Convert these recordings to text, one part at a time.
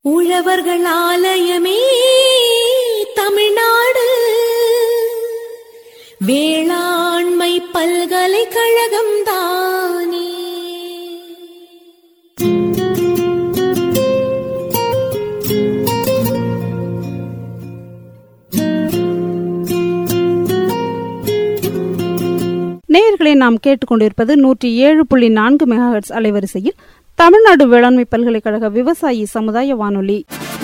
உழவர்கள் ஆலயமே தமிழ்நாடு வேளாண்மை பல்கலைக்கழகம் தானே நேயர்களை நாம் கேட்டுக்கொண்டிருப்பது நூற்றி ஏழு புள்ளி நான்கு மெகாஹெட்ஸ் அலைவரிசையில் தமிழ்நாடு வேளாண்மை பல்கலைக்கழக விவசாயி சமுதாய வானொலி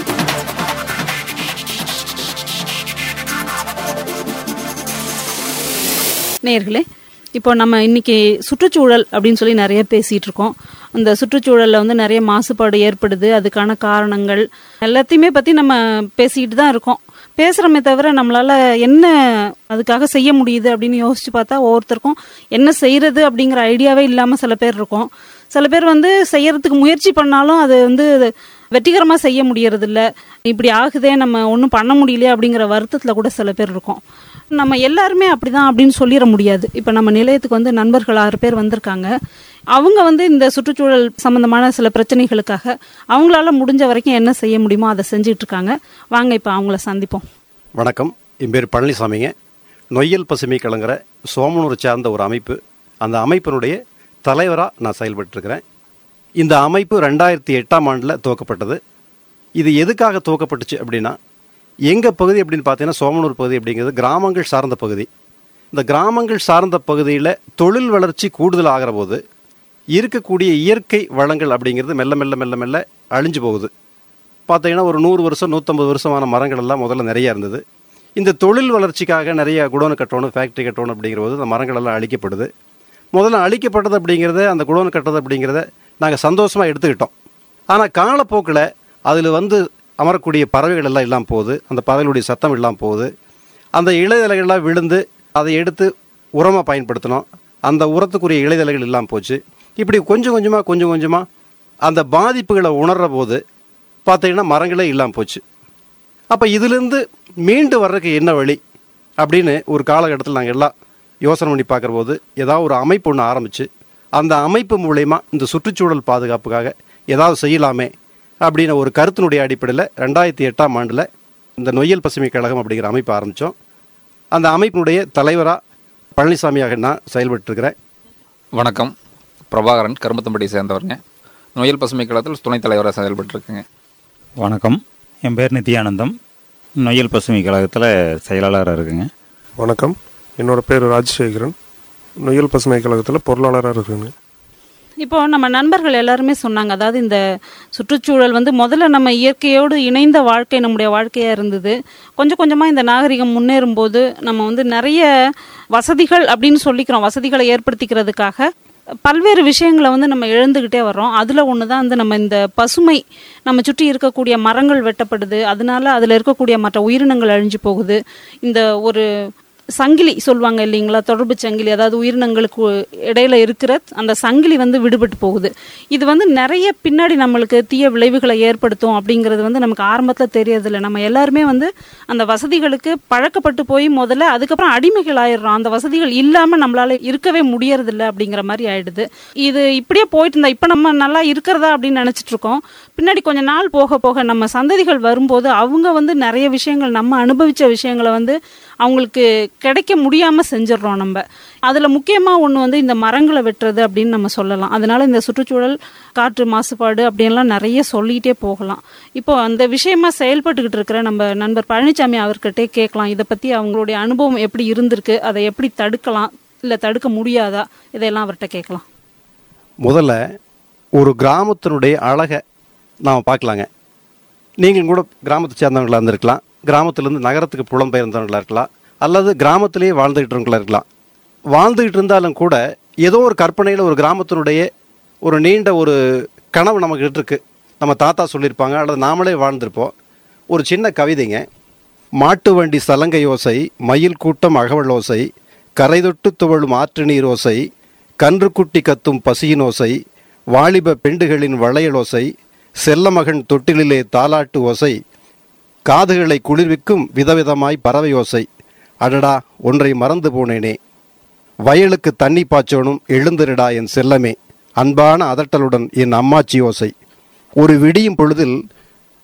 நேயர்களே இப்போ நம்ம இன்னைக்கு சுற்றுச்சூழல் அப்படின்னு சொல்லி நிறைய பேசிட்டு இருக்கோம் அந்த சுற்றுச்சூழல்ல வந்து நிறைய மாசுபாடு ஏற்படுது அதுக்கான காரணங்கள் எல்லாத்தையுமே பத்தி நம்ம பேசிக்கிட்டு தான் இருக்கோம் பேசுறோமே தவிர நம்மளால என்ன அதுக்காக செய்ய முடியுது அப்படின்னு யோசிச்சு பார்த்தா ஒவ்வொருத்தருக்கும் என்ன செய்யறது அப்படிங்கிற ஐடியாவே இல்லாம சில பேர் இருக்கும் சில பேர் வந்து செய்யறதுக்கு முயற்சி பண்ணாலும் அது வந்து வெற்றிகரமா செய்ய முடியறது இல்ல இப்படி ஆகுதே நம்ம ஒன்றும் பண்ண முடியலையே அப்படிங்கிற வருத்தத்துல கூட சில பேர் இருக்கும் நம்ம எல்லாருமே அப்படிதான் அப்படின்னு சொல்லிட முடியாது இப்ப நம்ம நிலையத்துக்கு வந்து நண்பர்கள் ஆறு பேர் வந்திருக்காங்க அவங்க வந்து இந்த சுற்றுச்சூழல் சம்பந்தமான சில பிரச்சனைகளுக்காக அவங்களால முடிஞ்ச வரைக்கும் என்ன செய்ய முடியுமோ அதை செஞ்சுட்டு இருக்காங்க வாங்க இப்ப அவங்கள சந்திப்போம் வணக்கம் என் பேர் பழனிசாமிங்க நொய்யல் பசுமை கலங்குற சோமனூர் சார்ந்த ஒரு அமைப்பு அந்த அமைப்பினுடைய தலைவராக நான் செயல்பட்டுருக்கிறேன் இந்த அமைப்பு ரெண்டாயிரத்தி எட்டாம் ஆண்டில் துவக்கப்பட்டது இது எதுக்காக துவக்கப்பட்டுச்சு அப்படின்னா எங்கள் பகுதி அப்படின்னு பார்த்தீங்கன்னா சோமனூர் பகுதி அப்படிங்கிறது கிராமங்கள் சார்ந்த பகுதி இந்த கிராமங்கள் சார்ந்த பகுதியில் தொழில் வளர்ச்சி கூடுதல் ஆகிற போது இருக்கக்கூடிய இயற்கை வளங்கள் அப்படிங்கிறது மெல்ல மெல்ல மெல்ல மெல்ல அழிஞ்சு போகுது பார்த்தீங்கன்னா ஒரு நூறு வருஷம் நூற்றம்பது வருஷமான மரங்கள் எல்லாம் முதல்ல நிறைய இருந்தது இந்த தொழில் வளர்ச்சிக்காக நிறைய குடோனு கட்டணும் ஃபேக்ட்ரி கட்டணும் அப்படிங்கிற போது இந்த மரங்கள் எல்லாம் அழிக்கப்படுது முதல்ல அழிக்கப்பட்டது அப்படிங்கிறத அந்த குடோனு கட்டது அப்படிங்கிறத நாங்கள் சந்தோஷமாக எடுத்துக்கிட்டோம் ஆனால் காலப்போக்கில் அதில் வந்து அமரக்கூடிய பறவைகள் எல்லாம் இல்லாமல் போகுது அந்த பறவைகளுடைய சத்தம் இல்லாமல் போகுது அந்த இலைதலைகள்லாம் விழுந்து அதை எடுத்து உரமாக பயன்படுத்தினோம் அந்த உரத்துக்குரிய இலைதலைகள் இல்லாமல் போச்சு இப்படி கொஞ்சம் கொஞ்சமாக கொஞ்சம் கொஞ்சமாக அந்த பாதிப்புகளை உணர்ற போது பார்த்தீங்கன்னா மரங்களே இல்லாமல் போச்சு அப்போ இதிலிருந்து மீண்டு வர்றதுக்கு என்ன வழி அப்படின்னு ஒரு காலகட்டத்தில் நாங்கள் எல்லாம் யோசனை பண்ணி பார்க்குற போது ஏதாவது ஒரு அமைப்பு ஒன்று ஆரம்பித்து அந்த அமைப்பு மூலயமா இந்த சுற்றுச்சூழல் பாதுகாப்புக்காக ஏதாவது செய்யலாமே அப்படின்னு ஒரு கருத்தினுடைய அடிப்படையில் ரெண்டாயிரத்தி எட்டாம் ஆண்டில் இந்த நொய்யல் பசுமை கழகம் அப்படிங்கிற அமைப்பு ஆரம்பித்தோம் அந்த அமைப்பினுடைய தலைவராக பழனிசாமியாக நான் செயல்பட்டுருக்கிறேன் வணக்கம் பிரபாகரன் கரும்பத்தம்பட்டி சேர்ந்தவருங்க நோயல் பசுமை கழகத்தில் துணைத் தலைவராக செயல்பட்டுருக்குங்க வணக்கம் என் பேர் நித்யானந்தம் நொய்யல் பசுமை கழகத்தில் செயலாளராக இருக்குங்க வணக்கம் என்னோட பேர் ராஜசேகரன் நொய்யல் பசுமை கழகத்தில் பொருளாளராக இருக்குங்க இப்போ நம்ம நண்பர்கள் எல்லாருமே சொன்னாங்க அதாவது இந்த சுற்றுச்சூழல் வந்து முதல்ல நம்ம இயற்கையோடு இணைந்த வாழ்க்கை நம்முடைய வாழ்க்கையா இருந்தது கொஞ்சம் கொஞ்சமா இந்த நாகரிகம் முன்னேறும் போது நம்ம வந்து நிறைய வசதிகள் அப்படின்னு சொல்லிக்கிறோம் வசதிகளை ஏற்படுத்திக்கிறதுக்காக பல்வேறு விஷயங்களை வந்து நம்ம இழந்துக்கிட்டே வர்றோம் அதில் ஒன்று தான் வந்து நம்ம இந்த பசுமை நம்ம சுற்றி இருக்கக்கூடிய மரங்கள் வெட்டப்படுது அதனால அதில் இருக்கக்கூடிய மற்ற உயிரினங்கள் அழிஞ்சு போகுது இந்த ஒரு சங்கிலி சொல்லுவாங்க இல்லைங்களா தொடர்பு சங்கிலி அதாவது உயிரினங்களுக்கு இடையில இருக்கிற அந்த சங்கிலி வந்து விடுபட்டு போகுது இது வந்து நிறைய பின்னாடி நம்மளுக்கு தீய விளைவுகளை ஏற்படுத்தும் அப்படிங்கிறது வந்து நமக்கு ஆரம்பத்தில் தெரியறதில்ல நம்ம எல்லாருமே வந்து அந்த வசதிகளுக்கு பழக்கப்பட்டு போய் முதல்ல அதுக்கப்புறம் அடிமைகள் ஆயிடுறோம் அந்த வசதிகள் இல்லாமல் நம்மளால இருக்கவே முடியறதில்ல அப்படிங்கிற மாதிரி ஆயிடுது இது இப்படியே போயிட்டு இருந்தா இப்போ நம்ம நல்லா இருக்கிறதா அப்படின்னு நினைச்சிட்டு இருக்கோம் பின்னாடி கொஞ்ச நாள் போக போக நம்ம சந்ததிகள் வரும்போது அவங்க வந்து நிறைய விஷயங்கள் நம்ம அனுபவிச்ச விஷயங்களை வந்து அவங்களுக்கு கிடைக்க முடியாம செஞ்சிடறோம் நம்ம அதுல முக்கியமா ஒண்ணு வந்து இந்த மரங்களை வெட்டுறது அப்படின்னு நம்ம சொல்லலாம் அதனால இந்த சுற்றுச்சூழல் காற்று மாசுபாடு அப்படின்லாம் நிறைய சொல்லிட்டே போகலாம் இப்போ அந்த விஷயமா செயல்பட்டுக்கிட்டு இருக்கிற நம்ம நண்பர் பழனிசாமி அவர்கிட்டே கேட்கலாம் இதை பத்தி அவங்களுடைய அனுபவம் எப்படி இருந்திருக்கு அதை எப்படி தடுக்கலாம் இல்ல தடுக்க முடியாதா இதையெல்லாம் அவர்கிட்ட கேட்கலாம் முதல்ல ஒரு கிராமத்தினுடைய அழகை நாம் பார்க்கலாங்க நீங்களும் கூட கிராமத்தை சேர்ந்தவங்களா இருந்திருக்கலாம் கிராமத்துலேருந்து நகரத்துக்கு புலம்பெயர்ந்தவங்களா இருக்கலாம் அல்லது கிராமத்திலேயே வாழ்ந்துகிட்டு இருக்கவங்களா இருக்கலாம் வாழ்ந்துகிட்டு இருந்தாலும் கூட ஏதோ ஒரு கற்பனையில் ஒரு கிராமத்தினுடைய ஒரு நீண்ட ஒரு கனவு நமக்கு இருக்கு நம்ம தாத்தா சொல்லியிருப்பாங்க அல்லது நாமளே வாழ்ந்திருப்போம் ஒரு சின்ன கவிதைங்க மாட்டு வண்டி சலங்கை ஓசை மயில் கூட்டம் அகவல் ஓசை கரை தொட்டு துவழும் ஆற்று நீர் ஓசை கன்று குட்டி கத்தும் பசியின் ஓசை வாலிப பெண்டுகளின் வளையல் ஓசை செல்லமகன் தொட்டிலிலே தாலாட்டு ஓசை காதுகளை குளிர்விக்கும் விதவிதமாய் பறவை ஓசை அடடா ஒன்றை மறந்து போனேனே வயலுக்கு தண்ணி பாய்ச்சோனும் எழுந்திருடா என் செல்லமே அன்பான அதட்டலுடன் என் அம்மாச்சி ஓசை ஒரு விடியும் பொழுதில்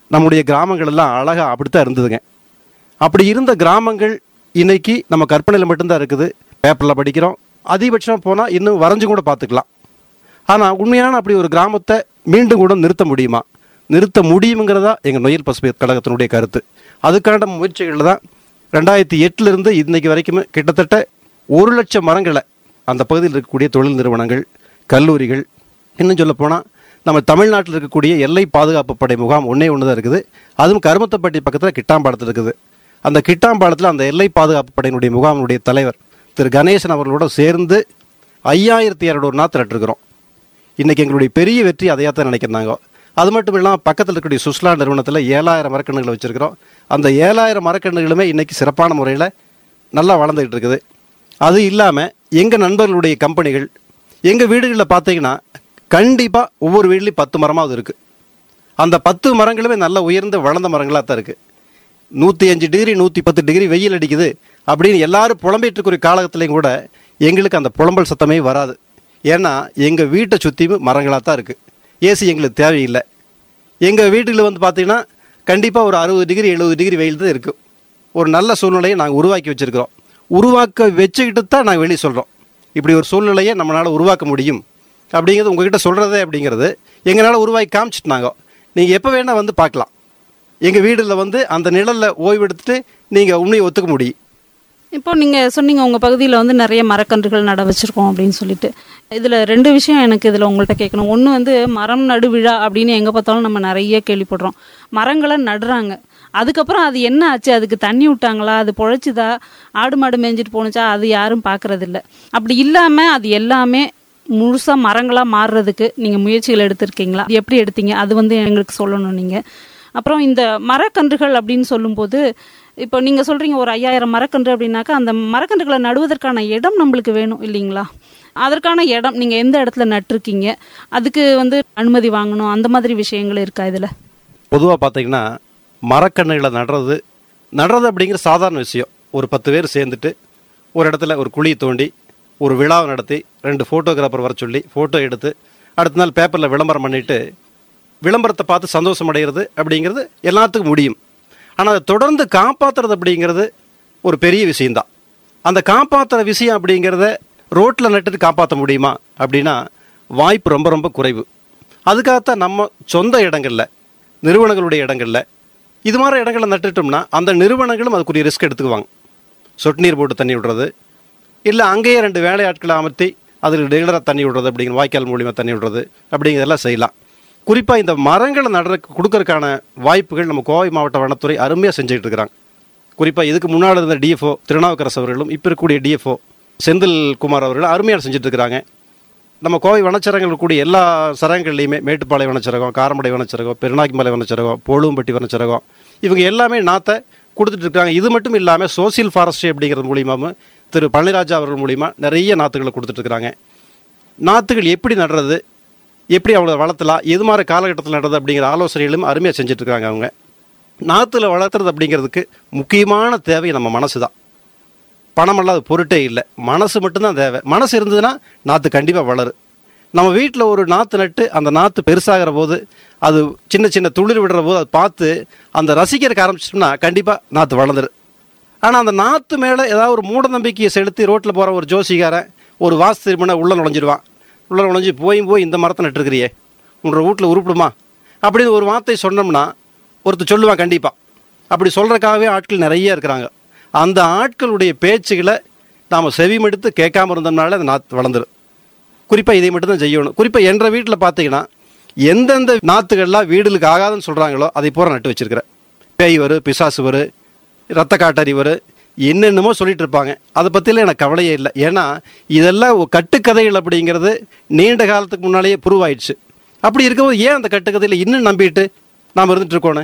நம்முடைய கிராமங்கள் எல்லாம் அழகாக அப்படித்தான் இருந்ததுங்க அப்படி இருந்த கிராமங்கள் இன்னைக்கு நம்ம கற்பனையில் மட்டும்தான் இருக்குது பேப்பரில் படிக்கிறோம் அதிகபட்சம் போனால் இன்னும் வரைஞ்சு கூட பார்த்துக்கலாம் ஆனால் உண்மையான அப்படி ஒரு கிராமத்தை மீண்டும் கூட நிறுத்த முடியுமா நிறுத்த முடியுங்கிறதா எங்கள் நொயல் பசுமை கழகத்தினுடைய கருத்து அதுக்கான முயற்சிகளில் தான் ரெண்டாயிரத்தி எட்டுலேருந்து இன்னைக்கு வரைக்கும் கிட்டத்தட்ட ஒரு லட்சம் மரங்களை அந்த பகுதியில் இருக்கக்கூடிய தொழில் நிறுவனங்கள் கல்லூரிகள் இன்னும் சொல்ல போனால் நம்ம தமிழ்நாட்டில் இருக்கக்கூடிய எல்லை பாதுகாப்பு படை முகாம் ஒன்றே ஒன்று தான் இருக்குது அதுவும் கருமத்தப்பட்டி பக்கத்தில் கிட்டாம்பாளத்தில் இருக்குது அந்த கிட்டாம்பாளத்தில் அந்த எல்லை பாதுகாப்பு படையினுடைய முகாமினுடைய தலைவர் திரு கணேசன் அவர்களோட சேர்ந்து ஐயாயிரத்தி இரநூறு நாற்று நட்டுருக்கிறோம் இன்றைக்கி எங்களுடைய பெரிய வெற்றி அதையாக தான் நினைக்கிறாங்க அது மட்டும் இல்லாமல் பக்கத்தில் இருக்கக்கூடிய சுஸ்லா நிறுவனத்தில் ஏழாயிரம் மரக்கன்றுகளை வச்சுருக்கிறோம் அந்த ஏழாயிரம் மரக்கன்றுகளுமே இன்றைக்கி சிறப்பான முறையில் நல்லா வளர்ந்துக்கிட்டு இருக்குது அது இல்லாமல் எங்கள் நண்பர்களுடைய கம்பெனிகள் எங்கள் வீடுகளில் பார்த்தீங்கன்னா கண்டிப்பாக ஒவ்வொரு வீட்லேயும் பத்து மரமாவது இருக்குது அந்த பத்து மரங்களுமே நல்ல உயர்ந்த வளர்ந்த மரங்களாக தான் இருக்குது நூற்றி அஞ்சு டிகிரி நூற்றி பத்து டிகிரி வெயில் அடிக்குது அப்படின்னு எல்லாரும் புலம்பிட்டு இருக்கிற காலகட்டத்திலையும் கூட எங்களுக்கு அந்த புலம்பல் சத்தமே வராது ஏன்னா எங்கள் வீட்டை சுற்றியும் மரங்களாக தான் இருக்குது ஏசி எங்களுக்கு தேவையில்லை எங்கள் வீட்டில் வந்து பார்த்தீங்கன்னா கண்டிப்பாக ஒரு அறுபது டிகிரி எழுபது டிகிரி வெயில் தான் இருக்குது ஒரு நல்ல சூழ்நிலையை நாங்கள் உருவாக்கி வச்சுருக்கிறோம் உருவாக்க வச்சுக்கிட்டு தான் நாங்கள் வெளியே சொல்கிறோம் இப்படி ஒரு சூழ்நிலையை நம்மளால் உருவாக்க முடியும் அப்படிங்கிறது உங்ககிட்ட சொல்கிறதே அப்படிங்கிறது எங்களால் உருவாக்கி காமிச்சிட்டாங்க நீங்கள் எப்போ வேணால் வந்து பார்க்கலாம் எங்கள் வீடில் வந்து அந்த நிழலில் ஓய்வெடுத்துட்டு நீங்கள் உண்மையை ஒத்துக்க முடியும் இப்போ நீங்கள் சொன்னீங்க உங்கள் பகுதியில் வந்து நிறைய மரக்கன்றுகள் நட வச்சுருக்கோம் அப்படின்னு சொல்லிட்டு இதில் ரெண்டு விஷயம் எனக்கு இதில் உங்கள்கிட்ட கேட்கணும் ஒன்று வந்து மரம் நடு விழா அப்படின்னு எங்கே பார்த்தாலும் நம்ம நிறைய கேள்விப்படுறோம் மரங்களை நடுறாங்க அதுக்கப்புறம் அது என்ன ஆச்சு அதுக்கு தண்ணி விட்டாங்களா அது பொழைச்சிதா ஆடு மாடு மேய்ஞ்சிட்டு போணுச்சா அது யாரும் பார்க்கறதில்ல அப்படி இல்லாமல் அது எல்லாமே முழுசாக மரங்களாக மாறுறதுக்கு நீங்கள் முயற்சிகள் எடுத்திருக்கீங்களா அது எப்படி எடுத்தீங்க அது வந்து எங்களுக்கு சொல்லணும் நீங்கள் அப்புறம் இந்த மரக்கன்றுகள் அப்படின்னு சொல்லும்போது இப்போ நீங்கள் சொல்கிறீங்க ஒரு ஐயாயிரம் மரக்கன்று அப்படின்னாக்கா அந்த மரக்கன்றுகளை நடுவதற்கான இடம் நம்மளுக்கு வேணும் இல்லைங்களா அதற்கான இடம் நீங்கள் எந்த இடத்துல நட்டிருக்கீங்க அதுக்கு வந்து அனுமதி வாங்கணும் அந்த மாதிரி விஷயங்கள் இருக்கா இதில் பொதுவாக பார்த்தீங்கன்னா மரக்கன்றுகளை நடுறது நடுறது அப்படிங்கிற சாதாரண விஷயம் ஒரு பத்து பேர் சேர்ந்துட்டு ஒரு இடத்துல ஒரு குழி தோண்டி ஒரு விழாவை நடத்தி ரெண்டு ஃபோட்டோகிராஃபர் வர சொல்லி ஃபோட்டோ எடுத்து அடுத்த நாள் பேப்பரில் விளம்பரம் பண்ணிட்டு விளம்பரத்தை பார்த்து சந்தோஷம் அடைகிறது அப்படிங்கிறது எல்லாத்துக்கும் முடியும் ஆனால் அதை தொடர்ந்து காப்பாற்றுறது அப்படிங்கிறது ஒரு பெரிய விஷயம்தான் அந்த காப்பாற்றுற விஷயம் அப்படிங்கிறத ரோட்டில் நட்டுட்டு காப்பாற்ற முடியுமா அப்படின்னா வாய்ப்பு ரொம்ப ரொம்ப குறைவு அதுக்காகத்தான் நம்ம சொந்த இடங்களில் நிறுவனங்களுடைய இடங்களில் இது மாதிரி இடங்களில் நட்டுட்டோம்னா அந்த நிறுவனங்களும் அதுக்குரிய ரிஸ்க் எடுத்துக்குவாங்க சொட்டு நீர் போட்டு தண்ணி விடுறது இல்லை அங்கேயே ரெண்டு வேலையாட்களை அமர்த்தி அதில் ரெகுலராக தண்ணி விடுறது அப்படிங்கிற வாய்க்கால் மூலியமாக தண்ணி விடுறது அப்படிங்கிறதெல்லாம் செய்யலாம் குறிப்பாக இந்த மரங்களை நடுற கொடுக்கறதுக்கான வாய்ப்புகள் நம்ம கோவை மாவட்ட வனத்துறை அருமையாக செஞ்சுக்கிட்டு இருக்கிறாங்க குறிப்பாக இதுக்கு முன்னால் இருந்த டிஎஃப்ஓ திருநாவுக்கரசு அவர்களும் இப்போ இருக்கக்கூடிய டிஎஃப்ஓ செந்தில் குமார் அவர்களும் அருமையாக செஞ்சுட்டு இருக்கிறாங்க நம்ம கோவை வனச்சரகங்கள் கூடிய எல்லா சரகங்கள்லையுமே மேட்டுப்பாளையம் வனச்சரகம் காரமடை வனச்சரகம் பெருநாய்க்குமலை வனச்சரகம் போழும்பட்டி வனச்சரகம் இவங்க எல்லாமே நாத்தை கொடுத்துட்டு இருக்காங்க இது மட்டும் இல்லாமல் சோசியல் ஃபாரஸ்ட்ரி அப்படிங்கிறது மூலியமாகவும் திரு பழனிராஜா அவர்கள் மூலிமா நிறைய நாற்றுகளை கொடுத்துட்டு இருக்கிறாங்க நாற்றுகள் எப்படி நடுறது எப்படி அவ்வளோ வளர்த்தலாம் எது மாதிரி காலகட்டத்தில் நடுறது அப்படிங்கிற ஆலோசனைகளும் அருமையாக செஞ்சுட்டு இருக்காங்க அவங்க நாற்றுல வளர்த்துறது அப்படிங்கிறதுக்கு முக்கியமான தேவை நம்ம மனசு தான் பணமெல்லாம் அது பொருட்டே இல்லை மனசு மட்டும்தான் தேவை மனசு இருந்ததுன்னா நாற்று கண்டிப்பாக வளரும் நம்ம வீட்டில் ஒரு நாற்று நட்டு அந்த நாற்று பெருசாகிற போது அது சின்ன சின்ன துளிர் விடுற போது அதை பார்த்து அந்த ரசிக்கிறதுக்கு ஆரம்பிச்சிட்டோம்னா கண்டிப்பாக நாற்று வளர்ந்துரு ஆனால் அந்த நாற்று மேலே ஏதாவது ஒரு மூட நம்பிக்கையை செலுத்தி ரோட்டில் போகிற ஒரு ஜோசிகாரன் ஒரு வாஸ்து திருமண உள்ளே நுழைஞ்சிடுவான் உள்ளே நுழைஞ்சு போய் போய் இந்த மரத்தை நட்டுருக்கிறியே உங்களோட வீட்டில் உருப்பிடுமா அப்படின்னு ஒரு வார்த்தை சொன்னோம்னா ஒருத்தர் சொல்லுவான் கண்டிப்பாக அப்படி சொல்கிறக்காகவே ஆட்கள் நிறைய இருக்கிறாங்க அந்த ஆட்களுடைய பேச்சுகளை நாம் செவிமடுத்து கேட்காம இருந்தோம்னாலே அந்த நாற்று வளர்ந்துடும் குறிப்பாக இதை மட்டும் தான் செய்யணும் குறிப்பாக என்ற வீட்டில் பார்த்தீங்கன்னா எந்தெந்த நாற்றுகள்லாம் வீடுகளுக்கு ஆகாதுன்னு சொல்கிறாங்களோ அதை பூரா நட்டு வச்சிருக்கிறேன் பேய் வரும் பிசாசு வரும் ரத்த காட்டறி வரும் என்னென்னமோ சொல்லிட்டு இருப்பாங்க அதை பற்றிலாம் எனக்கு கவலையே இல்லை ஏன்னா இதெல்லாம் ஒரு கட்டுக்கதைகள் அப்படிங்கிறது நீண்ட காலத்துக்கு முன்னாலேயே ப்ரூவ் ஆயிடுச்சு அப்படி இருக்கும்போது ஏன் அந்த கட்டுக்கதையில் இன்னும் நம்பிட்டு நாம் இருந்துட்டு இருக்கோன்னு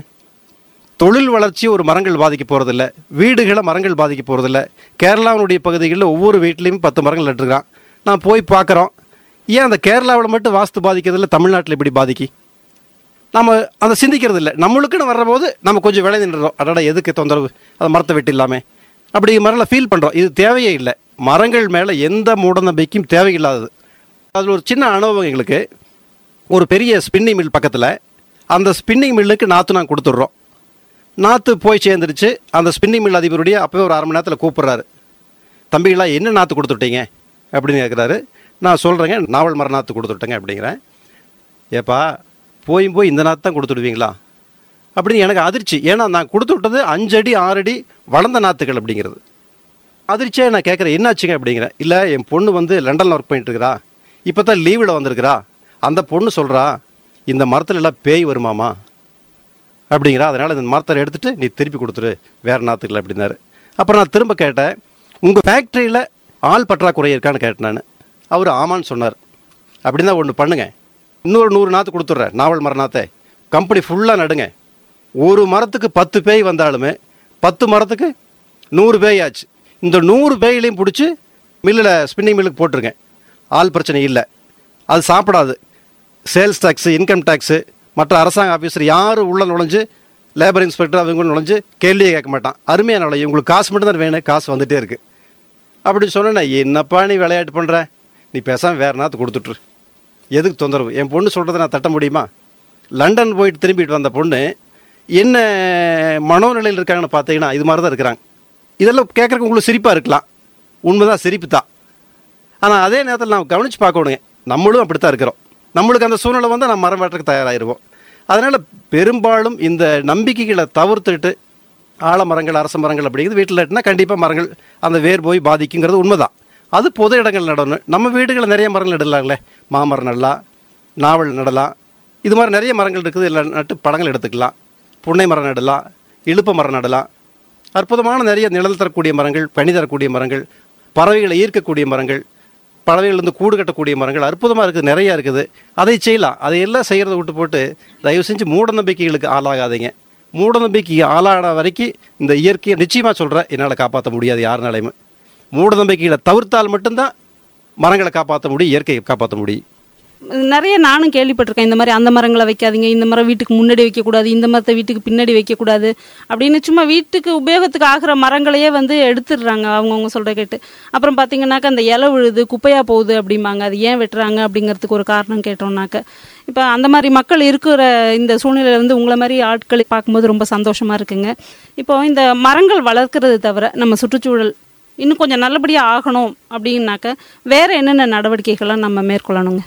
தொழில் வளர்ச்சி ஒரு மரங்கள் பாதிக்க போகிறதில்ல வீடுகளை மரங்கள் பாதிக்க போகிறதில்ல கேரளாவினுடைய பகுதிகளில் ஒவ்வொரு வீட்லேயும் பத்து மரங்கள் நட்டுருக்கான் நான் போய் பார்க்குறோம் ஏன் அந்த கேரளாவில் மட்டும் வாஸ்து பாதிக்கிறதில்ல தமிழ்நாட்டில் இப்படி பாதிக்கி நம்ம அதை சிந்திக்கிறது இல்லை நம்மளுக்குன்னு வர்றபோது நம்ம கொஞ்சம் விளை நின்றோம் அடடா எதுக்கு தொந்தரவு அதை மரத்தை வெட்டி இல்லாமல் அப்படி மரத்தில் ஃபீல் பண்ணுறோம் இது தேவையே இல்லை மரங்கள் மேலே எந்த மூட நம்பிக்கையும் தேவையில்லாதது அதில் ஒரு சின்ன அனுபவம் எங்களுக்கு ஒரு பெரிய ஸ்பின்னிங் மில் பக்கத்தில் அந்த ஸ்பின்னிங் மில்லுக்கு நாற்று நான் கொடுத்துட்றோம் நாற்று போய் சேர்ந்துருச்சு அந்த ஸ்பின்னிங் மில் அதிபருடைய அப்போவே ஒரு அரை மணி நேரத்தில் கூப்பிட்றாரு தம்பிகளா என்ன நாற்று கொடுத்துட்டீங்க அப்படின்னு கேட்குறாரு நான் சொல்கிறேங்க நாவல் மர நாற்று கொடுத்துட்டேங்க அப்படிங்கிறேன் ஏப்பா போய் போய் இந்த நாற்று தான் கொடுத்துடுவீங்களா அப்படின்னு எனக்கு அதிர்ச்சி ஏன்னா நான் கொடுத்து விட்டது அஞ்சடி ஆறடி வளர்ந்த நாற்றுகள் அப்படிங்கிறது அதிர்ச்சியாக நான் கேட்குறேன் என்னாச்சுங்க அப்படிங்கிறேன் இல்லை என் பொண்ணு வந்து லண்டனில் ஒர்க் பண்ணிட்டு இருக்கிறா இப்போ தான் லீவில் வந்திருக்கிறா அந்த பொண்ணு சொல்கிறா இந்த மரத்துல எல்லாம் பேய் வருமாமா அப்படிங்கிறா அதனால் இந்த மரத்தை எடுத்துட்டு நீ திருப்பி கொடுத்துரு வேற நாற்றுக்கல அப்படின்னாரு அப்புறம் நான் திரும்ப கேட்டேன் உங்கள் ஃபேக்ட்ரியில் ஆள் பற்றாக்குறை இருக்கான்னு கேட்டேன் நான் அவர் ஆமான்னு சொன்னார் அப்படின்னா ஒன்று பண்ணுங்க இன்னொரு நூறு நாற்று கொடுத்துட்றேன் நாவல் மர நாத்தை கம்பெனி ஃபுல்லாக நடுங்க ஒரு மரத்துக்கு பத்து பேய் வந்தாலுமே பத்து மரத்துக்கு நூறு பேய் ஆச்சு இந்த நூறு பேயிலையும் பிடிச்சி மில்லில் ஸ்பின்னிங் மில்லுக்கு போட்டிருங்க ஆள் பிரச்சனை இல்லை அது சாப்பிடாது சேல்ஸ் டேக்ஸு இன்கம் டேக்ஸு மற்ற அரசாங்க ஆஃபீஸர் யார் உள்ள நுழைஞ்சு லேபர் இன்ஸ்பெக்டர் அவங்க நுழைஞ்சு கேள்வியே கேட்க மாட்டான் அருமையான நுழையும் உங்களுக்கு காசு மட்டும் தான் வேணும் காசு வந்துட்டே இருக்கு அப்படி சொன்னேன் என்னப்பா நீ விளையாட்டு பண்ணுற நீ பேசாமல் வேறு நாற்று கொடுத்துட்ரு எதுக்கு தொந்தரவு என் பொண்ணு சொல்கிறத நான் தட்ட முடியுமா லண்டன் போயிட்டு திரும்பிட்டு வந்த பொண்ணு என்ன மனோநிலையில் இருக்காங்கன்னு பார்த்தீங்கன்னா இது மாதிரி தான் இருக்கிறாங்க இதெல்லாம் கேட்குறக்கு உங்களுக்கு சிரிப்பாக இருக்கலாம் உண்மைதான் சிரிப்பு தான் ஆனால் அதே நேரத்தில் நாம் கவனித்து பார்க்கணுங்க நம்மளும் அப்படித்தான் இருக்கிறோம் நம்மளுக்கு அந்த சூழ்நிலை வந்து நம்ம மரம் வெட்டுறதுக்கு தயாராகிருவோம் அதனால் பெரும்பாலும் இந்த நம்பிக்கைகளை தவிர்த்துட்டு ஆலமரங்கள் அரச மரங்கள் அப்படிங்கிறது வீட்டில் நட்டுனா கண்டிப்பாக மரங்கள் அந்த வேர் போய் பாதிக்குங்கிறது உண்மைதான் அது பொது இடங்கள் நடணும் நம்ம வீடுகளில் நிறைய மரங்கள் நடலாங்களே மாமரம் நடலாம் நாவல் நடலாம் இது மாதிரி நிறைய மரங்கள் இருக்குது இல்லை நட்டு பழங்கள் எடுத்துக்கலாம் புன்னை மரம் நடலாம் இழுப்ப மரம் நடலாம் அற்புதமான நிறைய நிழல் தரக்கூடிய மரங்கள் பனி தரக்கூடிய மரங்கள் பறவைகளை ஈர்க்கக்கூடிய மரங்கள் பறவைகள் வந்து கூடு கட்டக்கூடிய மரங்கள் அற்புதமாக இருக்குது நிறையா இருக்குது அதை செய்யலாம் அதை எல்லாம் செய்கிறத விட்டு போட்டு தயவு செஞ்சு மூட நம்பிக்கைகளுக்கு ஆளாகாதீங்க மூட நம்பிக்கைக்கு ஆளாட வரைக்கும் இந்த இயற்கையை நிச்சயமாக சொல்கிறேன் என்னால் காப்பாற்ற முடியாது யாருனாலையுமே மூட நம்பிக்கைகளை தவிர்த்தால் மட்டும்தான் மரங்களை காப்பாற்ற முடியும் இயற்கையை காப்பாற்ற முடியும் நிறைய நானும் கேள்விப்பட்டிருக்கேன் இந்த மாதிரி அந்த மரங்களை வைக்காதீங்க இந்த மரம் வீட்டுக்கு முன்னாடி வைக்கக்கூடாது இந்த மரத்தை வீட்டுக்கு பின்னாடி வைக்கக்கூடாது அப்படின்னு சும்மா வீட்டுக்கு உபயோகத்துக்கு ஆகிற மரங்களையே வந்து எடுத்துடுறாங்க அவங்கவுங்க சொல்கிற கேட்டு அப்புறம் பார்த்தீங்கன்னாக்கா அந்த இலை விழுது குப்பையாக போகுது அப்படிம்பாங்க அது ஏன் வெட்டுறாங்க அப்படிங்கிறதுக்கு ஒரு காரணம் கேட்டோம்னாக்க இப்போ அந்த மாதிரி மக்கள் இருக்கிற இந்த சூழ்நிலையில வந்து உங்களை மாதிரி ஆட்களை பார்க்கும்போது ரொம்ப சந்தோஷமாக இருக்குங்க இப்போ இந்த மரங்கள் வளர்க்கறது தவிர நம்ம சுற்றுச்சூழல் இன்னும் கொஞ்சம் நல்லபடியாக ஆகணும் அப்படின்னாக்க வேற என்னென்ன நடவடிக்கைகளை நம்ம மேற்கொள்ளணுங்க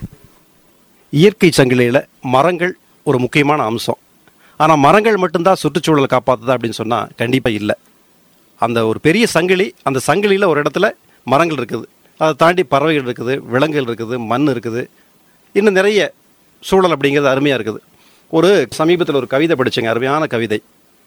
இயற்கை சங்கிலியில் மரங்கள் ஒரு முக்கியமான அம்சம் ஆனால் மரங்கள் மட்டும்தான் சுற்றுச்சூழலை காப்பாற்றுதா அப்படின்னு சொன்னால் கண்டிப்பாக இல்லை அந்த ஒரு பெரிய சங்கிலி அந்த சங்கிலியில் ஒரு இடத்துல மரங்கள் இருக்குது அதை தாண்டி பறவைகள் இருக்குது விலங்குகள் இருக்குது மண் இருக்குது இன்னும் நிறைய சூழல் அப்படிங்கிறது அருமையாக இருக்குது ஒரு சமீபத்தில் ஒரு கவிதை படித்தேங்க அருமையான கவிதை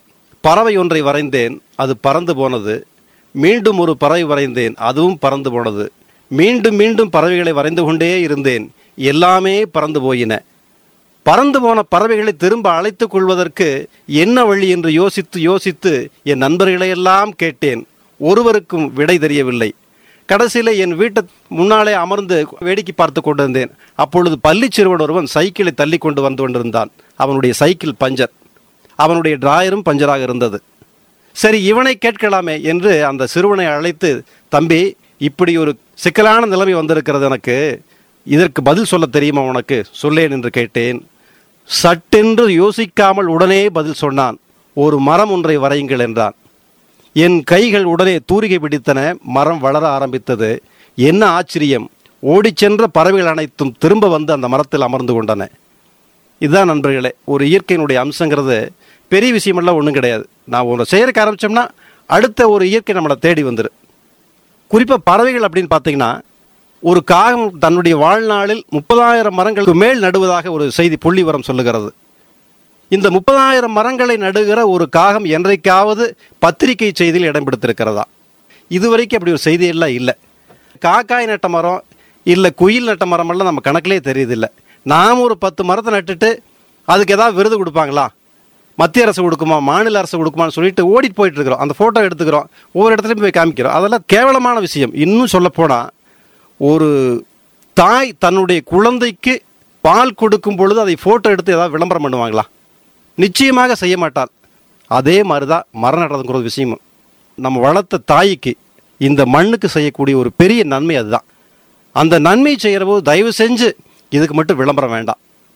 பறவை ஒன்றை வரைந்தேன் அது பறந்து போனது மீண்டும் ஒரு பறவை வரைந்தேன் அதுவும் பறந்து போனது மீண்டும் மீண்டும் பறவைகளை வரைந்து கொண்டே இருந்தேன் எல்லாமே பறந்து போயின பறந்து போன பறவைகளை திரும்ப அழைத்துக் கொள்வதற்கு என்ன வழி என்று யோசித்து யோசித்து என் நண்பர்களையெல்லாம் கேட்டேன் ஒருவருக்கும் விடை தெரியவில்லை கடைசியில் என் வீட்டு முன்னாலே அமர்ந்து வேடிக்கை பார்த்து கொண்டிருந்தேன் அப்பொழுது பள்ளி சிறுவன் ஒருவன் சைக்கிளை தள்ளி கொண்டு வந்து கொண்டிருந்தான் அவனுடைய சைக்கிள் பஞ்சர் அவனுடைய டிராயரும் பஞ்சராக இருந்தது சரி இவனை கேட்கலாமே என்று அந்த சிறுவனை அழைத்து தம்பி இப்படி ஒரு சிக்கலான நிலைமை வந்திருக்கிறது எனக்கு இதற்கு பதில் சொல்ல தெரியுமா உனக்கு சொல்லேன் என்று கேட்டேன் சட்டென்று யோசிக்காமல் உடனே பதில் சொன்னான் ஒரு மரம் ஒன்றை வரையுங்கள் என்றான் என் கைகள் உடனே தூரிகை பிடித்தன மரம் வளர ஆரம்பித்தது என்ன ஆச்சரியம் ஓடிச் சென்ற பறவைகள் அனைத்தும் திரும்ப வந்து அந்த மரத்தில் அமர்ந்து கொண்டன இதுதான் நண்பர்களே ஒரு இயற்கையினுடைய அம்சங்கிறது பெரிய விஷயமெல்லாம் ஒன்றும் கிடையாது நான் ஒன்று செய்யறதுக்கு ஆரம்பித்தோம்னா அடுத்த ஒரு இயற்கை நம்மளை தேடி வந்துடும் குறிப்பாக பறவைகள் அப்படின்னு பார்த்தீங்கன்னா ஒரு காகம் தன்னுடைய வாழ்நாளில் முப்பதாயிரம் மரங்களுக்கு மேல் நடுவதாக ஒரு செய்தி புள்ளிவரம் சொல்லுகிறது இந்த முப்பதாயிரம் மரங்களை நடுகிற ஒரு காகம் என்றைக்காவது பத்திரிகை செய்தியில் இடம் பிடித்திருக்கிறதா இதுவரைக்கும் அப்படி ஒரு செய்தியெல்லாம் இல்லை காக்காய் நட்ட மரம் இல்லை குயில் நட்ட மரமெல்லாம் நம்ம கணக்கிலே தெரியுதில்லை நாம் ஒரு பத்து மரத்தை நட்டுட்டு அதுக்கு ஏதாவது விருது கொடுப்பாங்களா மத்திய அரசு கொடுக்குமா மாநில அரசு கொடுக்குமான்னு சொல்லிட்டு ஓடிட்டு போயிட்டு இருக்கிறோம் அந்த ஃபோட்டோ எடுத்துக்கிறோம் ஒவ்வொரு இடத்துலையும் போய் காமிக்கிறோம் அதெல்லாம் கேவலமான விஷயம் இன்னும் சொல்லப்போனால் ஒரு தாய் தன்னுடைய குழந்தைக்கு பால் கொடுக்கும் பொழுது அதை ஃபோட்டோ எடுத்து ஏதாவது விளம்பரம் பண்ணுவாங்களா நிச்சயமாக செய்ய மாட்டாள் அதே மாதிரி தான் மரம் நடுறதுங்கிற ஒரு விஷயமும் நம்ம வளர்த்த தாய்க்கு இந்த மண்ணுக்கு செய்யக்கூடிய ஒரு பெரிய நன்மை அதுதான் அந்த நன்மை செய்கிற போது தயவு செஞ்சு இதுக்கு மட்டும் விளம்பரம் வேண்டாம்